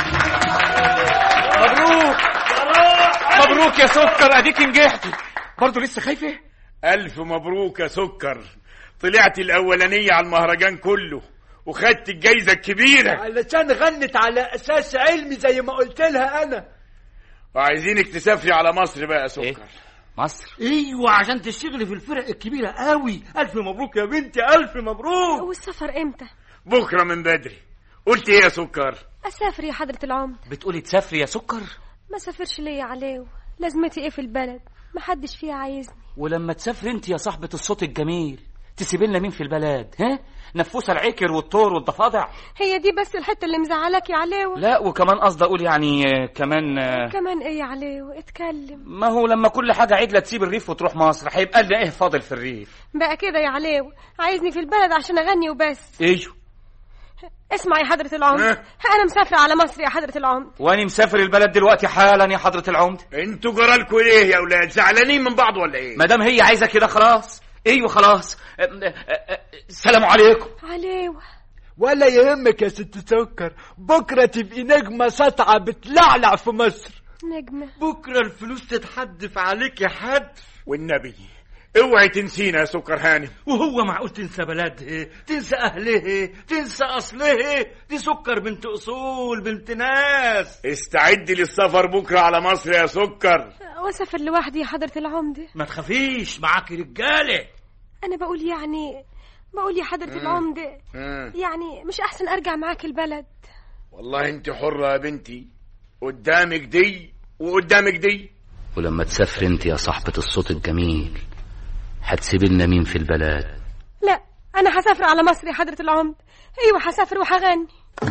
مبروك مبروك يا سكر اديك نجحتي برضه لسه خايفه ألف مبروك يا سكر طلعت الأولانية على المهرجان كله وخدت الجايزة الكبيرة علشان غنت على اساس علمي زي ما قلت لها انا وعايزينك تسافري على مصر بقى يا سكر مصر ايوه عشان تشتغلي في الفرق الكبيره قوي الف مبروك يا بنتي الف مبروك والسفر امتى بكرة من بدري قلت ايه يا سكر اسافر يا حضرة العمر بتقولي تسافري يا سكر ما سافرش ليا يا علاو لازمتي ايه في البلد محدش فيها عايزني ولما تسافري انت يا صاحبة الصوت الجميل تسيبي لنا مين في البلد ها نفوسة العكر والطور والضفادع هي دي بس الحتة اللي مزعلك يا علاو لا وكمان قصدي اقول يعني آه، كمان آه، كمان ايه يا علاو اتكلم ما هو لما كل حاجة عدلة تسيب الريف وتروح مصر هيبقى لنا ايه فاضل في الريف بقى كده يا علاو عايزني في البلد عشان اغني وبس ايوه اسمع يا حضرة العمر انا مسافرة على مصر يا حضرة العمر واني مسافر البلد دلوقتي حالا يا حضرة العمد انتوا جرالكوا ايه يا اولاد زعلانين من بعض ولا ايه ما دام هي عايزة كده خلاص ايوه خلاص آه، آه، آه، السلام عليكم علاو ولا يهمك يا ست سكر بكره تبقي نجمه ساطعه بتلعلع في مصر نجمة بكره الفلوس تتحدف عليك يا حد والنبي اوعي تنسينا يا سكر هانم وهو معقول تنسى بلدها تنسى اهلها تنسى اصلها دي سكر بنت اصول بنت ناس استعدي للسفر بكرة على مصر يا سكر واسافر لوحدي يا حضرة العمدة ما تخافيش معاكي رجاله انا بقول يعني بقول يا حضرة العمدة مم. يعني مش احسن ارجع معاك البلد والله انت حرة يا بنتي قدامك دي وقدامك دي ولما تسافر انت يا صاحبة الصوت الجميل هتسيب لنا مين في البلد لا انا هسافر على مصر يا حضرة العمدة ايوه هسافر وهغني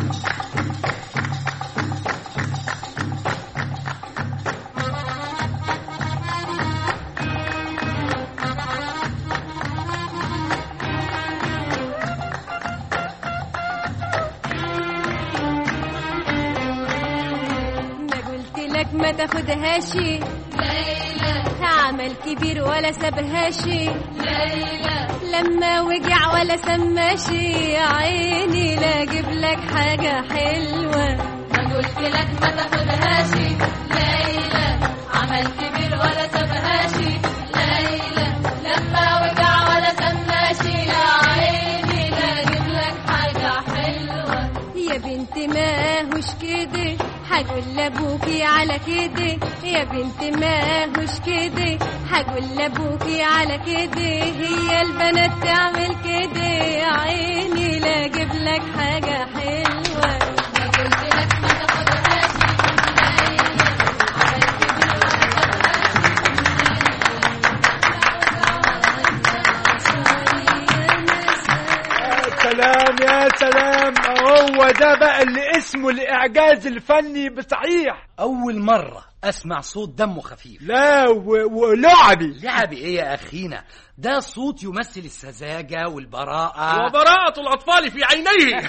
ما قلت لك ما تاخدهاش ليلى عمل كبير ولا سابهاش ليلى لما وجع ولا سماشي يا عيني لا اجيب لك حاجه حلوه ما قلت لك ما تاخدهاش ليلى عمل كبير ولا سابهاش ليلى لما وجع ولا سماشي يا عيني لا اجيب لك حاجه حلوه يا بنت ماهوش كده هقول لابوكي على كده يا بنت ماهوش كده هقول لابوكي على كده هي البنات تعمل كده يا عيني لا اجيب لك حاجه حلوه ما قلت لك ما تاخدهاش سلام يا سلام هو ده بقى اللي اسمه الاعجاز الفني بصحيح أول مرة أسمع صوت دمه خفيف لا و- ولعبي لعب إيه يا أخينا ده صوت يمثل السذاجة والبراءة وبراءة الأطفال في عينيه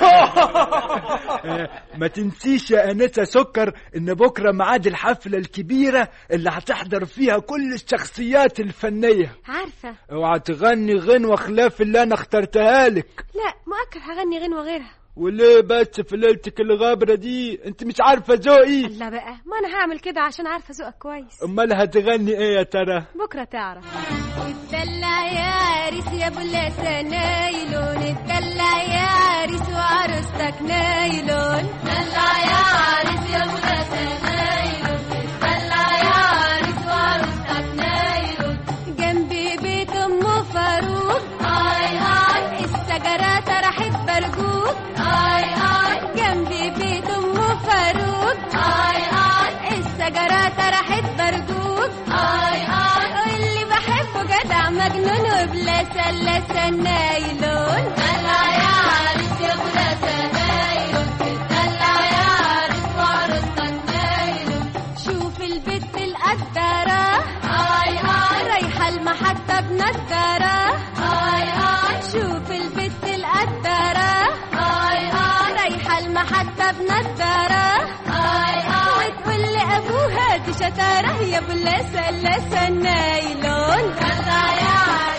ما تنسيش يا أنسة سكر إن بكرة ميعاد الحفلة الكبيرة اللي هتحضر فيها كل الشخصيات الفنية عارفه اوعى تغني غنوة خلاف اللي أنا اخترتها لك لا مؤكد هغني غنوه غيرها وليه بس في ليلتك الغابرة دي انت مش عارفة ذوقي لا بقى ما انا هعمل كده عشان عارفه ذوقك كويس امال هتغني ايه يا ترى بكره تعرف اتدلع يا عريس يا بلاسة نايلون اتدلع يا عريس وعروستك نايلون اتدلع يا عريس يا بلاسة نايلون اتدلع يا عريس وعروستك نايلون جنبي بيت ام فاروق اي اي الشجرة طرحت برجوك اي اي جنبي بيت ام فاروق اي اي الشجرة طرحت برجوك اي اي اللي بحبه جدع مجنون وبلا سلاسة نايلون دلع يا عريس يا بلاسة نايلون دلع يا عريس وعروستك نايلون شوف البت القدرة اي اي رايحة المحطة بنضارة اي اي شوف البت القدرة اي اي رايحة المحطة بنضارة اي اي وتقول لأبوها دي شطارة يا ابو اللسة اللسة النايلون يلا يا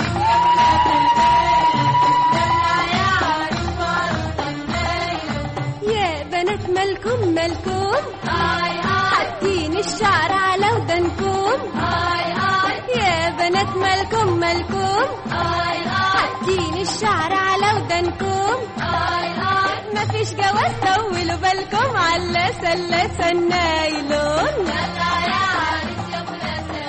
يا بنات مالكم مالكم هاي هاي حاطين الشعر على ودنكم هاي هاي يا بنات مالكم مالكم هاي هاي حاطين الشعر على ودنكم هاي هاي مفيش جواز طولوا بالكم على سلاسة النايلون يلا يا عريس يا ابو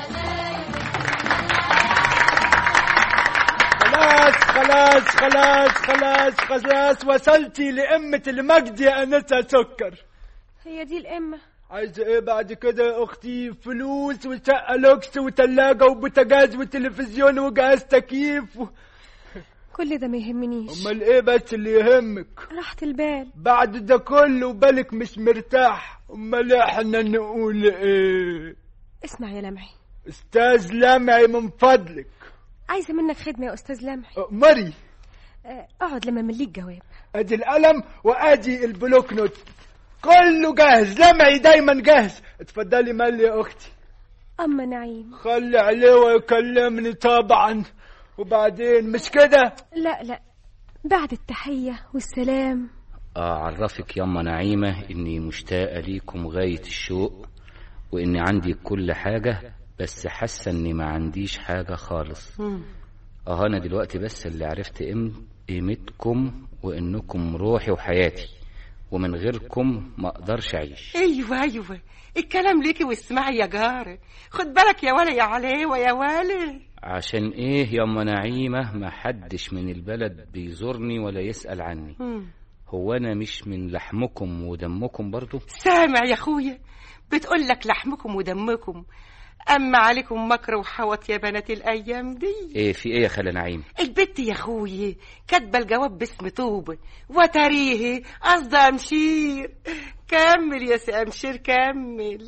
خلاص خلاص خلاص خلاص خلاص وصلتي لأمة المجد يا أنسة سكر هي دي الأمة عايزة ايه بعد كده يا اختي فلوس وشقة لوكس وتلاجة وبوتاجاز وتلفزيون وجهاز تكييف و... كل ده ما يهمنيش امال ايه بس اللي يهمك راحة البال بعد ده كله بالك مش مرتاح امال احنا نقول ايه اسمع يا لمعي استاذ لمعي من فضلك عايزة منك خدمة يا أستاذ لمعي مري آه، اقعد لما مليك جواب ادي القلم وادي البلوك نوت كله جاهز لمعي دايما جاهز اتفضلي مالي يا اختي أما نعيم خلي عليه ويكلمني طبعا وبعدين مش كده لا لا بعد التحية والسلام أعرفك ياما نعيمة إني مشتاقة ليكم غاية الشوق وإني عندي كل حاجة بس حاسة إني ما عنديش حاجة خالص أه أنا دلوقتي بس اللي عرفت قيم- قيمتكم وإنكم روحي وحياتي ومن غيركم ما أقدرش أعيش ايوه ايوه الكلام ليكي واسمعي يا جارة خد بالك يا ولا يا عليوة يا ولا عشان إيه ياما نعيمة ما حدش من البلد بيزورني ولا يسأل عني هو أنا مش من لحمكم ودمكم برضو سامع يا اخويا بتقول لك لحمكم ودمكم اما عليكم مكر وحوط يا بنات الايام دي إيه في إيه يا خالة نعيم البت يا اخويا كاتبه الجواب باسم طوبه وتاريخي قصدي امشير كمل يا سي امشير كمل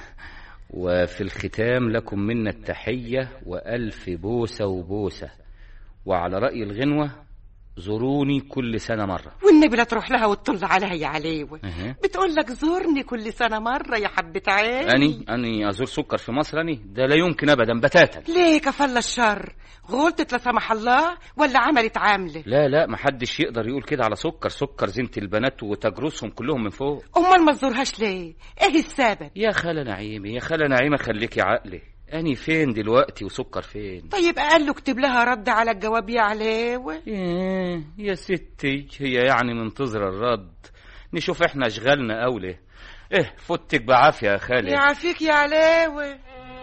وفي الختام لكم منا التحية وألف بوسة وبوسة وعلى رأي الغنوة زوروني كل سنة مرة والنبي لا تروح لها وتطل عليها يا عليوة أه. بتقول لك زورني كل سنة مرة يا حبة عيني أني أني أزور سكر في مصر أني ده لا يمكن أبدا بتاتا ليه كفل الشر غلطت لا سمح الله ولا عملت عاملة لا لا محدش يقدر يقول كده على سكر سكر زينة البنات وتجرسهم كلهم من فوق امال ما تزورهاش ليه ايه السبب يا خالة نعيمة يا خالة نعيمة خليكي عقلي أني فين دلوقتي وسكر فين طيب قال له اكتب لها رد على الجواب يا عليوة إيه يا ستي هي يعني منتظرة الرد نشوف احنا اشغالنا أولي ايه فوتك بعافية يا خالي يعافيك يا عليوة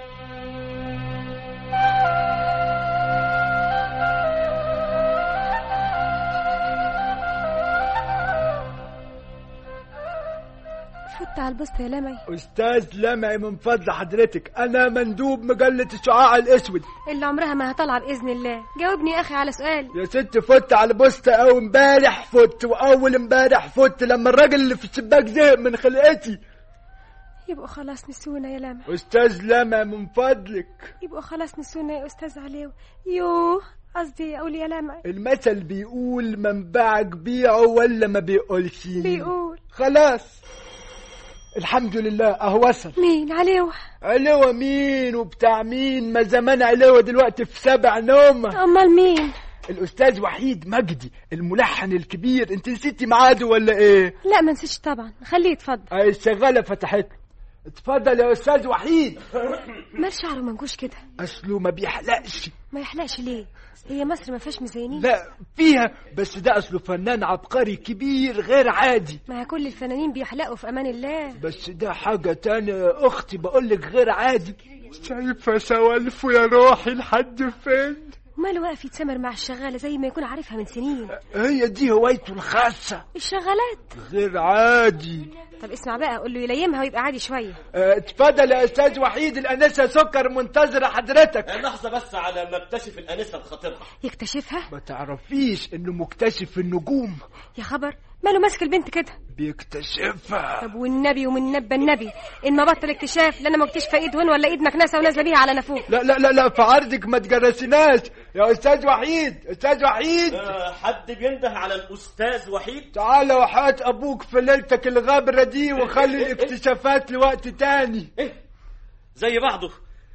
فت على البسط يا لمعي استاذ لمعي من فضل حضرتك انا مندوب مجلة الشعاع الاسود اللي عمرها ما هطلع بإذن الله جاوبني يا أخي على سؤال يا ست فت على بوست او امبارح فت واول امبارح فت لما الراجل اللي في الشباك زهق من خلقتي يبقوا خلاص نسونا يا لمع استاذ لمع من فضلك يبقوا خلاص نسونا يا أستاذ عليو يوه قصدي أقول يا لمع المثل بيقول من باعك بيعه ولا ما بيقولش بيقول خلاص الحمد لله اهو وصل مين عليو علوة مين وبتاع مين ما زمان علوة دلوقتي في سبع نومة أمال مين الأستاذ وحيد مجدي الملحن الكبير انت نسيتي ميعاده ولا ايه لا ما نسيتش طبعا خليه يتفضل اي الشغالة فتحت اتفضل يا أستاذ وحيد مال شعره منجوش كده أصله ما بيحلقش ما يحلقش ليه هي مصر ما فيهاش مزينين لا فيها بس ده أصله فنان عبقري كبير غير عادي ما كل الفنانين بيحلقوا في أمان الله بس ده حاجة تانية يا أختي بقولك غير عادي شايفة سوالفه يا روحي لحد فين ماله واقف يتسمر مع الشغالة زي ما يكون عارفها من سنين هي دي هوايته الخاصة الشغالات غير عادي طب اسمع بقى قول له يليمها ويبقى عادي شوية اه، اتفضل يا أستاذ وحيد الأنسة سكر منتظرة حضرتك لحظة بس على ما اكتشف الأنسة بخاطرها يكتشفها ما تعرفيش إنه مكتشف النجوم يا خبر ماله ماسك البنت كده بيكتشفها طب والنبي ومن نبى النبي ان ما بطل اكتشاف لا انا مكتشفه ايد وين ولا ايد مكنسه ونازله بيها على نافوخ لا لا لا لا في عرضك ما تجرسناش يا أستاذ وحيد أستاذ وحيد آه، حد بينده على الأستاذ وحيد تعالى وحياة أبوك في ليلتك الغابرة دي وخلي الاكتشافات لوقت تاني زي بعضه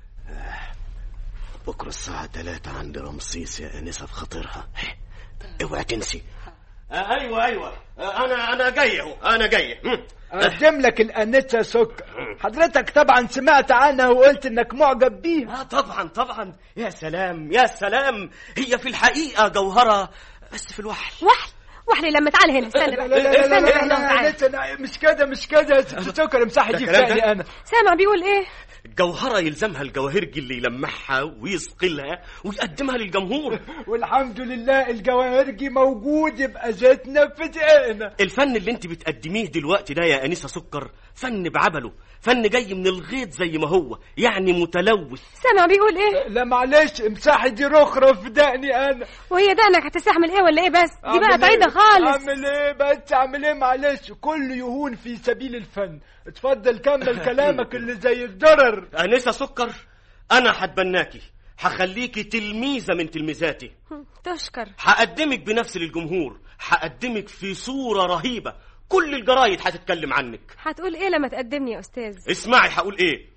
بكرة الساعة 3 عند رمسيس يا أنسة في خاطرها اوعى تنسي آه ايوه ايوه آه انا انا جاي اهو انا جاي مم. اقدم لك الانسه سكر حضرتك طبعا سمعت عنها وقلت انك معجب بيها اه طبعا طبعا يا سلام يا سلام هي في الحقيقه جوهره بس في الوحل وحل وحلي لما تعال هنا استنى لا بقى لا لا لا استنى لا بقى لا تعال. لسه أنا- مش كده مش كده يا ست سكر امسحي ده دي كلام فعلي ده؟ انا سامع بيقول ايه الجوهره يلزمها الجواهرجي اللي يلمعها ويصقلها ويقدمها للجمهور والحمد لله الجواهرجي موجود يبقى زيتنا في دقيقنا الفن اللي انت بتقدميه دلوقتي ده يا انسه سكر فن بعبله فن جاي من الغيط زي ما هو يعني متلوث سامع بيقول ايه لا معلش امسحي دي رخرة في دقني انا وهي دقنك هتستحمل ايه ولا ايه بس دي بقى أعمل بعيدة إيه؟ خالص اعمل ايه بس اعمل ايه معلش كل يهون في سبيل الفن اتفضل كمل كلامك اللي زي الدرر انسه سكر انا هتبناكي هخليكي تلميذه من تلميذاتي تشكر هقدمك بنفسي للجمهور هقدمك في صوره رهيبه كل الجرايد هتتكلم عنك هتقول ايه لما تقدمني يا استاذ اسمعي هقول ايه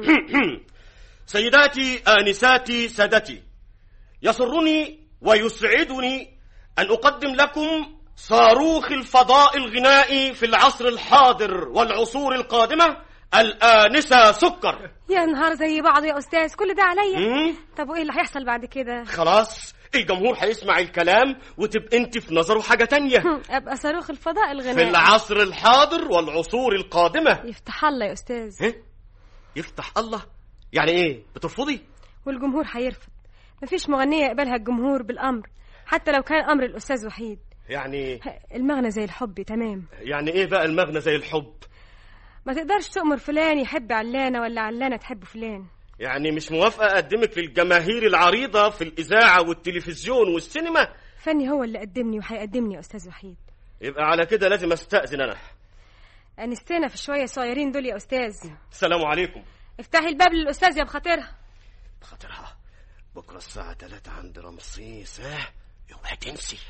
سيداتي آنساتي سادتي يسرني ويسعدني أن أقدم لكم صاروخ الفضاء الغنائي في العصر الحاضر والعصور القادمة الآنسة سكر يا نهار زي بعض يا استاذ كل ده عليا مم. طب وايه اللي هيحصل بعد كده خلاص الجمهور هيسمع الكلام وتبقى انت في نظره حاجة تانية ابقى صاروخ الفضاء في الغنائي العصر الحاضر والعصور القادمة يفتح الله يا استاذ إيه؟ يفتح الله يعني ايه بترفضي والجمهور هيرفض مفيش مغنية يقبلها الجمهور بالامر حتى لو كان امر الاستاذ وحيد يعني المغنى زي الحب تمام يعني ايه بقى المغنى زي الحب ما تقدرش تؤمر فلان يحب علانة ولا علانة تحب فلان يعني مش موافقة أقدمك للجماهير العريضة في الإذاعة والتلفزيون والسينما فني هو اللي قدمني وهيقدمني يا استاذ وحيد يبقى على كده لازم أستأذن أنا انستنا في شوية صغيرين دول يا استاذ السلام عليكم افتحي الباب للاستاذ يا بخاطرها بخاطرها بكرة الساعة 3 عند رمسيس ها اوعى تنسي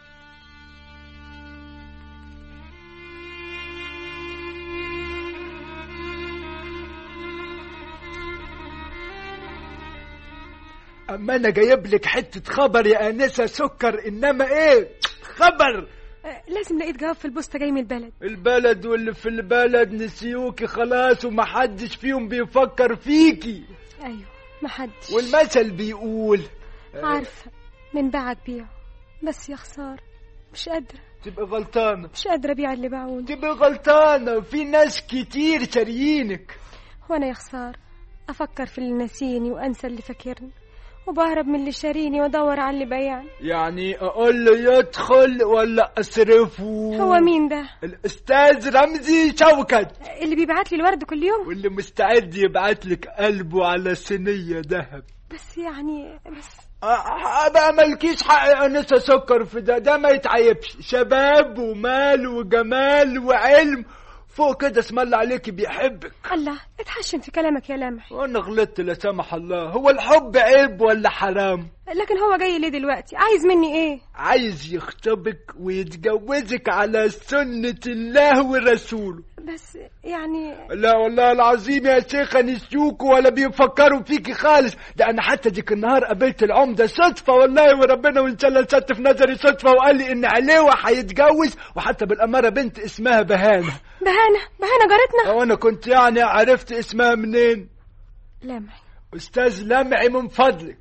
اما انا جايب لك حتة خبر يا انسة سكر انما ايه خبر آه، لازم لقيت جواب في البوسطة جاي من البلد البلد واللي في البلد نسيوكي خلاص ومحدش فيهم بيفكر فيكي ايوه محدش والمثل بيقول عارفة من باعك بيعه بس يا خسارة مش قادرة تبقى غلطانة مش قادرة أبيع اللي باعوني تبقى غلطانة وفي ناس كتير شاريينك وأنا يا خسارة أفكر في اللي ناسيني وأنسى اللي فاكرني وبهرب من اللي شاريني وأدور على اللي بايعني يعني اقول له يدخل ولا اصرفه هو مين ده؟ الاستاذ رمزي شوكت اللي بيبعت لي الورد كل يوم واللي مستعد يبعت لك قلبه على صينية ذهب بس يعني بس أه، بقى مالكيش حق يا انسة سكر في ده ده ما يتعيبش شباب ومال وجمال وعلم فوق كده اسم الله عليك بيحبك الله اتحشم في كلامك يا لمح وانا غلطت لا سمح الله هو الحب عيب ولا حرام لكن هو جاي ليه دلوقتي عايز مني ايه عايز يخطبك ويتجوزك على سنة الله ورسوله بس يعني لا والله العظيم يا شيخة نسيوك ولا بيفكروا فيكي خالص ده انا حتى ديك النهار قابلت العمدة صدفة والله وربنا وان شاء الله لست في نظري صدفة وقال لي ان عليوة هيتجوز وحتى بالامارة بنت اسمها بهانة بهانة بهانة جارتنا وانا كنت يعني عرفت اسمها منين لمعي استاذ لمعي من فضلك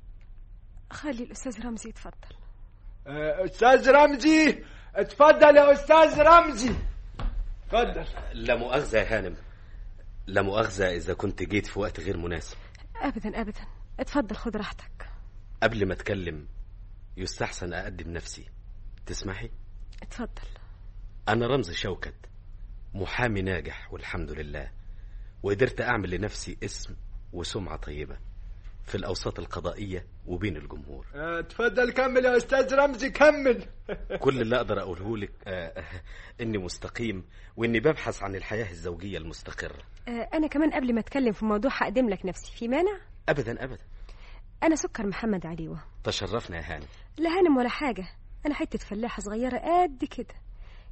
خلي الأستاذ رمزي يتفضل آه، استاذ رمزي اتفضل يا استاذ رمزي اتفضل لا مؤاخذة يا هانم لا مؤاخذة إذا كنت جيت في وقت غير مناسب أبدا أبدا اتفضل خد راحتك قبل ما أتكلم يستحسن أقدم نفسي تسمحي؟ اتفضل أنا رمز شوكت محامي ناجح والحمد لله وقدرت أعمل لنفسي اسم وسمعة طيبة في الأوساط القضائية وبين الجمهور آه، اتفضل كمل يا استاذ رمزي كمل كل اللي أقدر أقوله لك آه، إني مستقيم وإني ببحث عن الحياة الزوجية المستقرة آه أنا كمان قبل ما أتكلم في موضوع هقدم لك نفسي في مانع أبدا أبدا أنا سكر محمد عليوة تشرفنا يا هانم لا هانم ولا حاجة أنا حتة فلاحة صغيرة قد كده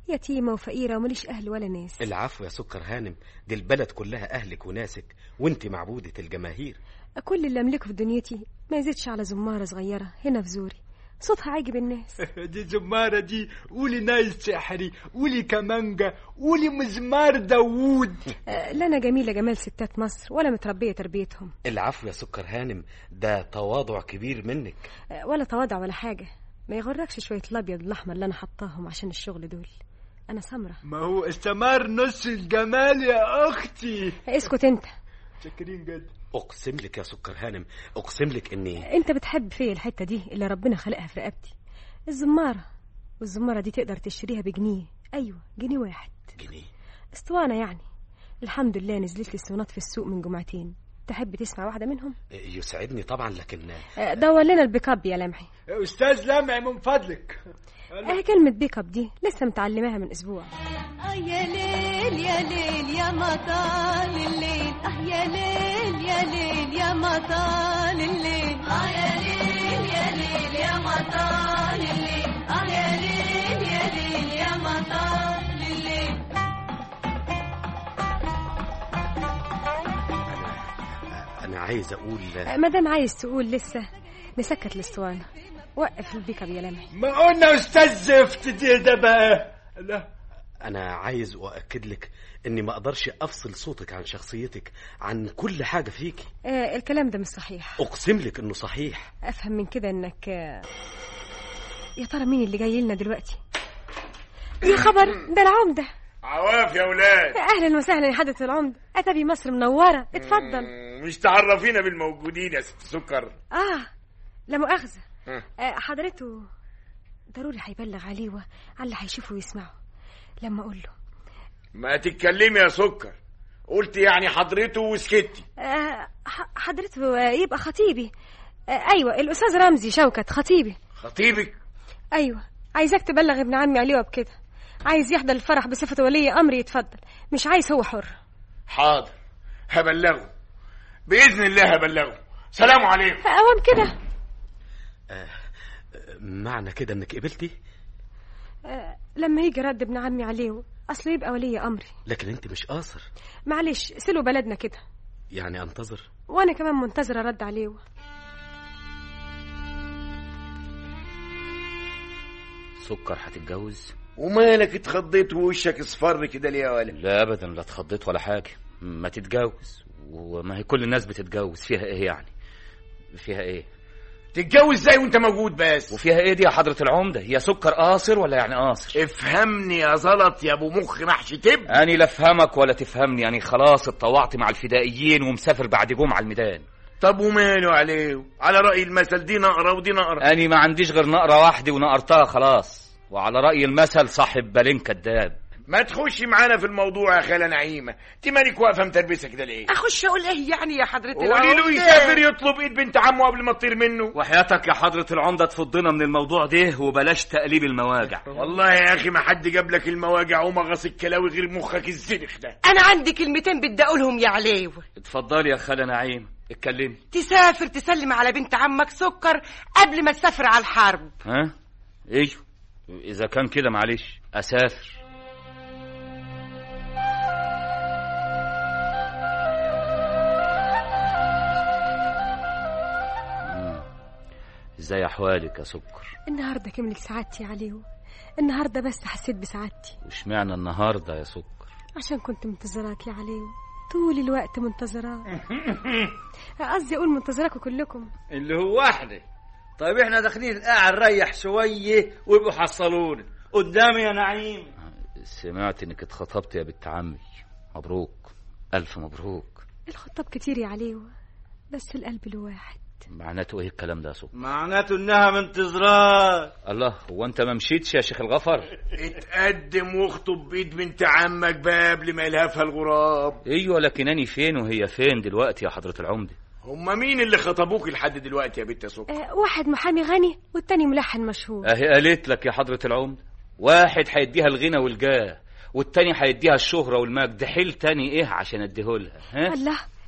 يتيمة وفقيرة ومليش أهل ولا ناس العفو يا سكر هانم دي البلد كلها أهلك وناسك وانت معبودة الجماهير كل اللي أملكه في دنيتي ما يزيدش على زمارة صغيرة هنا في زوري صوتها عاجب الناس دي زمارة دي قولي نايل سحري قولي كمانجا قولي مزمار داوود آه، لا أنا جميلة جمال ستات مصر ولا متربية تربيتهم العفو يا سكر هانم ده تواضع كبير منك آه، ولا تواضع ولا حاجة ما يغركش شوية الأبيض والأحمر اللي أنا حطاهم عشان الشغل دول أنا سمرة ما هو استمر نص الجمال يا أختي اسكت أنت شاكرين جدا أقسم لك يا سكر هانم أقسم لك إني أنت بتحب فيا الحتة دي اللي ربنا خلقها في رقبتي الزمارة والزمارة دي تقدر تشتريها بجنيه أيوة جنيه واحد جنيه اسطوانة يعني الحمد لله نزلت لي اسطوانات في السوق من جمعتين تحب تسمع واحدة منهم يسعدني طبعا لكن آه، دور لنا البيك اب يا لمحي أستاذ لمعي من فضلك اه كلمة بيك اب دي لسه متعلماها من أسبوع آه يا ليل يا ليل يا مطال الليل اه يا ليل يا ليل يا مطال الليل اه يا ليل يا ليل يا مطال الليل اه يا ليل يا ليل يا مطال الليل أنا عايز أقول آه، مادام عايز تقول لسه نسكت الاسطوانة وقف البيك اب يا لمحي ما قلنا أستاذ زفت دي ده بقى لا أنا عايز أؤكد لك إني ما أقدرش أفصل صوتك عن شخصيتك عن كل حاجة فيكي آه الكلام ده مش صحيح أقسم لك إنه صحيح افهم من كده انك آه، يا ترى مين اللي جاي لنا دلوقتي يا خبر ده العمدة عواف يا ولاد اهلا وسهلا يا حضرة العمدة اتى بي مصر منورة اتفضل مش تعرفينا بالموجودين يا ست سكر اه لا مؤاخذة ها. آه حضرته ضروري هيبلغ عليه على اللي هيشوفه ويسمعه لما اقول له ما تتكلمي يا سكر قلت يعني حضرته وسكتي آه ح- حضرته آه، يبقى خطيبي آه ايوه الاستاذ رمزي شوكت خطيبي خطيبك ايوه عايزاك تبلغ ابن عمي عليه وبكده عايز يحضر الفرح بصفة ولي امر يتفضل مش عايز هو حر حاضر هبلغه بإذن الله هبلغه سلام عليكم اوام كده معنى كده إنك قبلتي آه لما يجي رد ابن عمي عليه اصله يبقى ولي امري لكن أنت مش قاصر معلش سلوا بلدنا كده يعني أنتظر وانا كمان منتظره رد عليه سكر هتتجوز ومالك اتخضيت ووشك اصفر كده ليه يا ولد لا ابدا لا اتخضيت ولا حاجه ما تتجوز وما هي كل الناس بتتجوز فيها ايه يعني فيها ايه تتجوز ازاي وانت موجود بس وفيها ايه دي يا حضره العمده هي سكر قاصر ولا يعني قاصر افهمني يا زلط يا ابو مخ محشي تب اني لا افهمك ولا تفهمني يعني خلاص اتطوعت مع الفدائيين ومسافر بعد جمعه الميدان طب وماله عليه على رأي المثل دي نقرة ودي نقرة اني ما عنديش غير نقره واحده ونقرتها خلاص وعلى راي المثل صاحب بالين كداب ما تخشي معانا في الموضوع يا خالة نعيمة انت مالك واقفة متربسة كده ليه اخش اقول ايه يعني يا حضرة قولي له العمدة؟ يسافر يطلب ايد بنت عمه قبل ما تطير منه وحياتك يا حضره العمده تفضنا من الموضوع ده وبلاش تقليب المواجع والله يا اخي ما حد جاب لك المواجع ومغص الكلاوي غير مخك الزنخ ده انا عندي كلمتين بدي اقولهم يا عليو اتفضلي يا خاله نعيم اتكلمي تسافر تسلم على بنت عمك سكر قبل ما تسافر على الحرب ها ايوه اذا كان كده معلش اسافر مم. ازاي احوالك يا سكر النهارده كملت سعادتي يا عليو النهارده بس حسيت بسعادتي واشمعنى النهارده يا سكر عشان كنت منتظراك يا عليو طول الوقت منتظراك قصدي اقول منتظراكم كلكم اللي هو واحدة طيب احنا داخلين القاعة نريح شوية ويبقوا حصلونا قدامي يا نعيم سمعت انك اتخطبت يا بنت عمي مبروك الف مبروك الخطاب كتير يا عليو بس القلب الواحد معناته ايه الكلام ده يا سكر معناته انها منتظراك الله هو انت ما مشيتش يا شيخ الغفر اتقدم واخطب بايد بنت عمك بقى قبل ما يلهفها الغراب ايوه لكنني فين وهي فين دلوقتي يا حضره العمده هما مين اللي خطبوك لحد دلوقتي يا بنت يا سكر آه واحد محامي غني والتاني ملحن مشهور اهي قالت لك يا حضره العمده واحد هيديها الغنى والجاه والتاني هيديها الشهرة والمجد حيل تاني ايه عشان اديهولها ها الله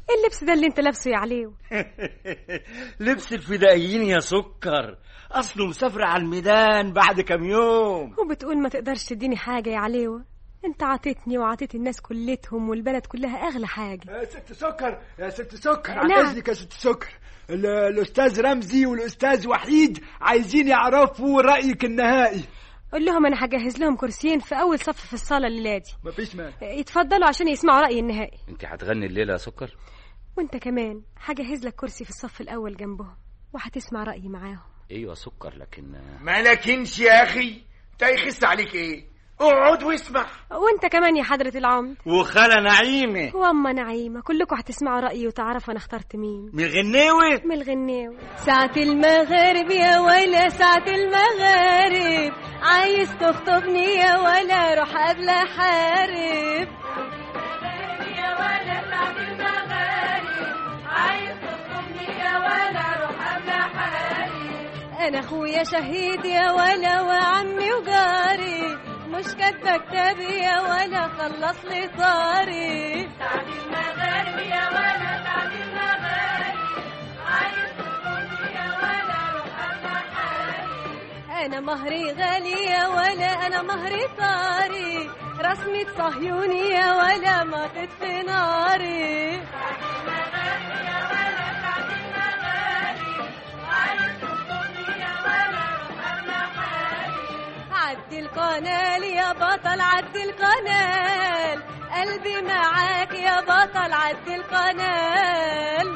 إيه اللبس ده اللي انت لابسه يا عليو لبس الفدائيين يا سكر اصله مسافر على الميدان بعد كام يوم وبتقول ما تقدرش تديني حاجة يا عليوة انت عطيتني وعطيت الناس كلتهم والبلد كلها اغلى حاجة يا ست سكر يا ست سكر نعم. عن اذنك يا ست سكر ال- الاستاذ رمزي والاستاذ وحيد عايزين يعرفوا رايك النهائي قول لهم انا هجهز لهم كرسيين في اول صف في الصالة الليلة دي مفيش مانع يتفضلوا عشان يسمعوا رأيي النهائي انت هتغني الليله يا سكر وانت كمان هجهز لك كرسي في الصف الاول جنبهم وهتسمع رأيي معاهم ايوه سكر لكن ما لكنش يا اخي انت يخس عليك ايه اقعد واسمع وانت كمان يا حضرة العمد وخالة نعيمة واما نعيمة كلكم هتسمعوا رأيي وتعرفوا انا اخترت مين من غناوي من الغناوي ساعة المغرب يا ولا ساعة المغرب عايز تخطبني يا ولا روح قبل حارب يا ولا ساعة المغارب عايز تخطبني يا ولا روح قبل حالي انا اخويا شهيد يا ولا وعمي وجاري مش كاتبه كتابي يا ولا خلص لي طاري ساعة المغارب يا ولا ساعة المغارب عايز تخطبني يا ولا روح قبل حالي انا مهري غالي يا ولا انا مهري طاري رسمة صهيوني يا ولا ما تطفي ناري عدي القنال يا بطل عدي القنال قلبي معاك يا بطل عدي القنال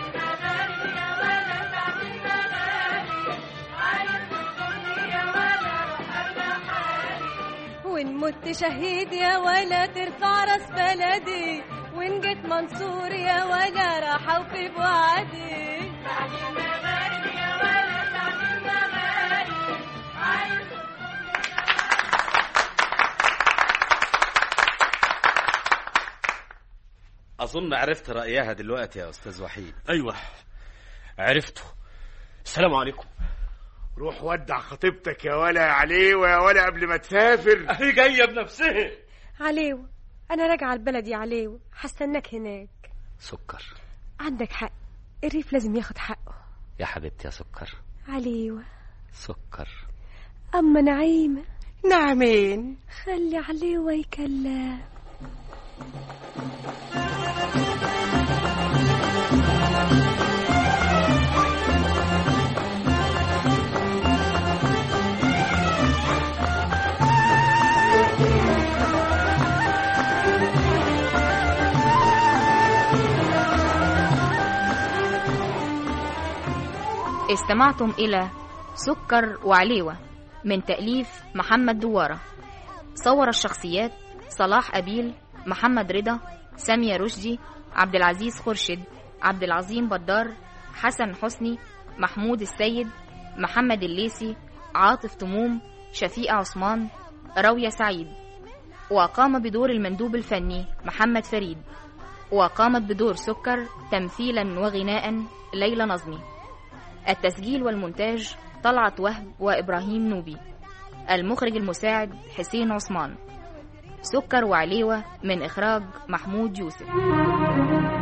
وان مت شهيد يا ولا ترفع راس بلدي وان جيت منصور يا ولا راح اوفي بوعدي اظن عرفت رايها دلوقتي يا استاذ وحيد ايوه عرفته السلام عليكم روح ودع خطيبتك يا ولا يا علي ويا ولا قبل ما تسافر اهي جايه بنفسها عليو انا راجعة البلد يا عليو هستناك هناك سكر عندك حق الريف لازم ياخد حقه يا حبيبتي يا سكر عليوة سكر اما نعيمة نعمين خلي عليوة يكلم استمعتم إلى سكر وعليوة من تأليف محمد دوارة صور الشخصيات صلاح أبيل محمد رضا سامية رشدي عبد العزيز خرشد عبد العظيم بدار حسن حسني محمود السيد محمد الليسي عاطف تموم شفيقة عثمان راوية سعيد وقام بدور المندوب الفني محمد فريد وقامت بدور سكر تمثيلا وغناء ليلى نظمي التسجيل والمونتاج طلعت وهب وإبراهيم نوبي المخرج المساعد حسين عثمان سكر وعليوة من إخراج محمود يوسف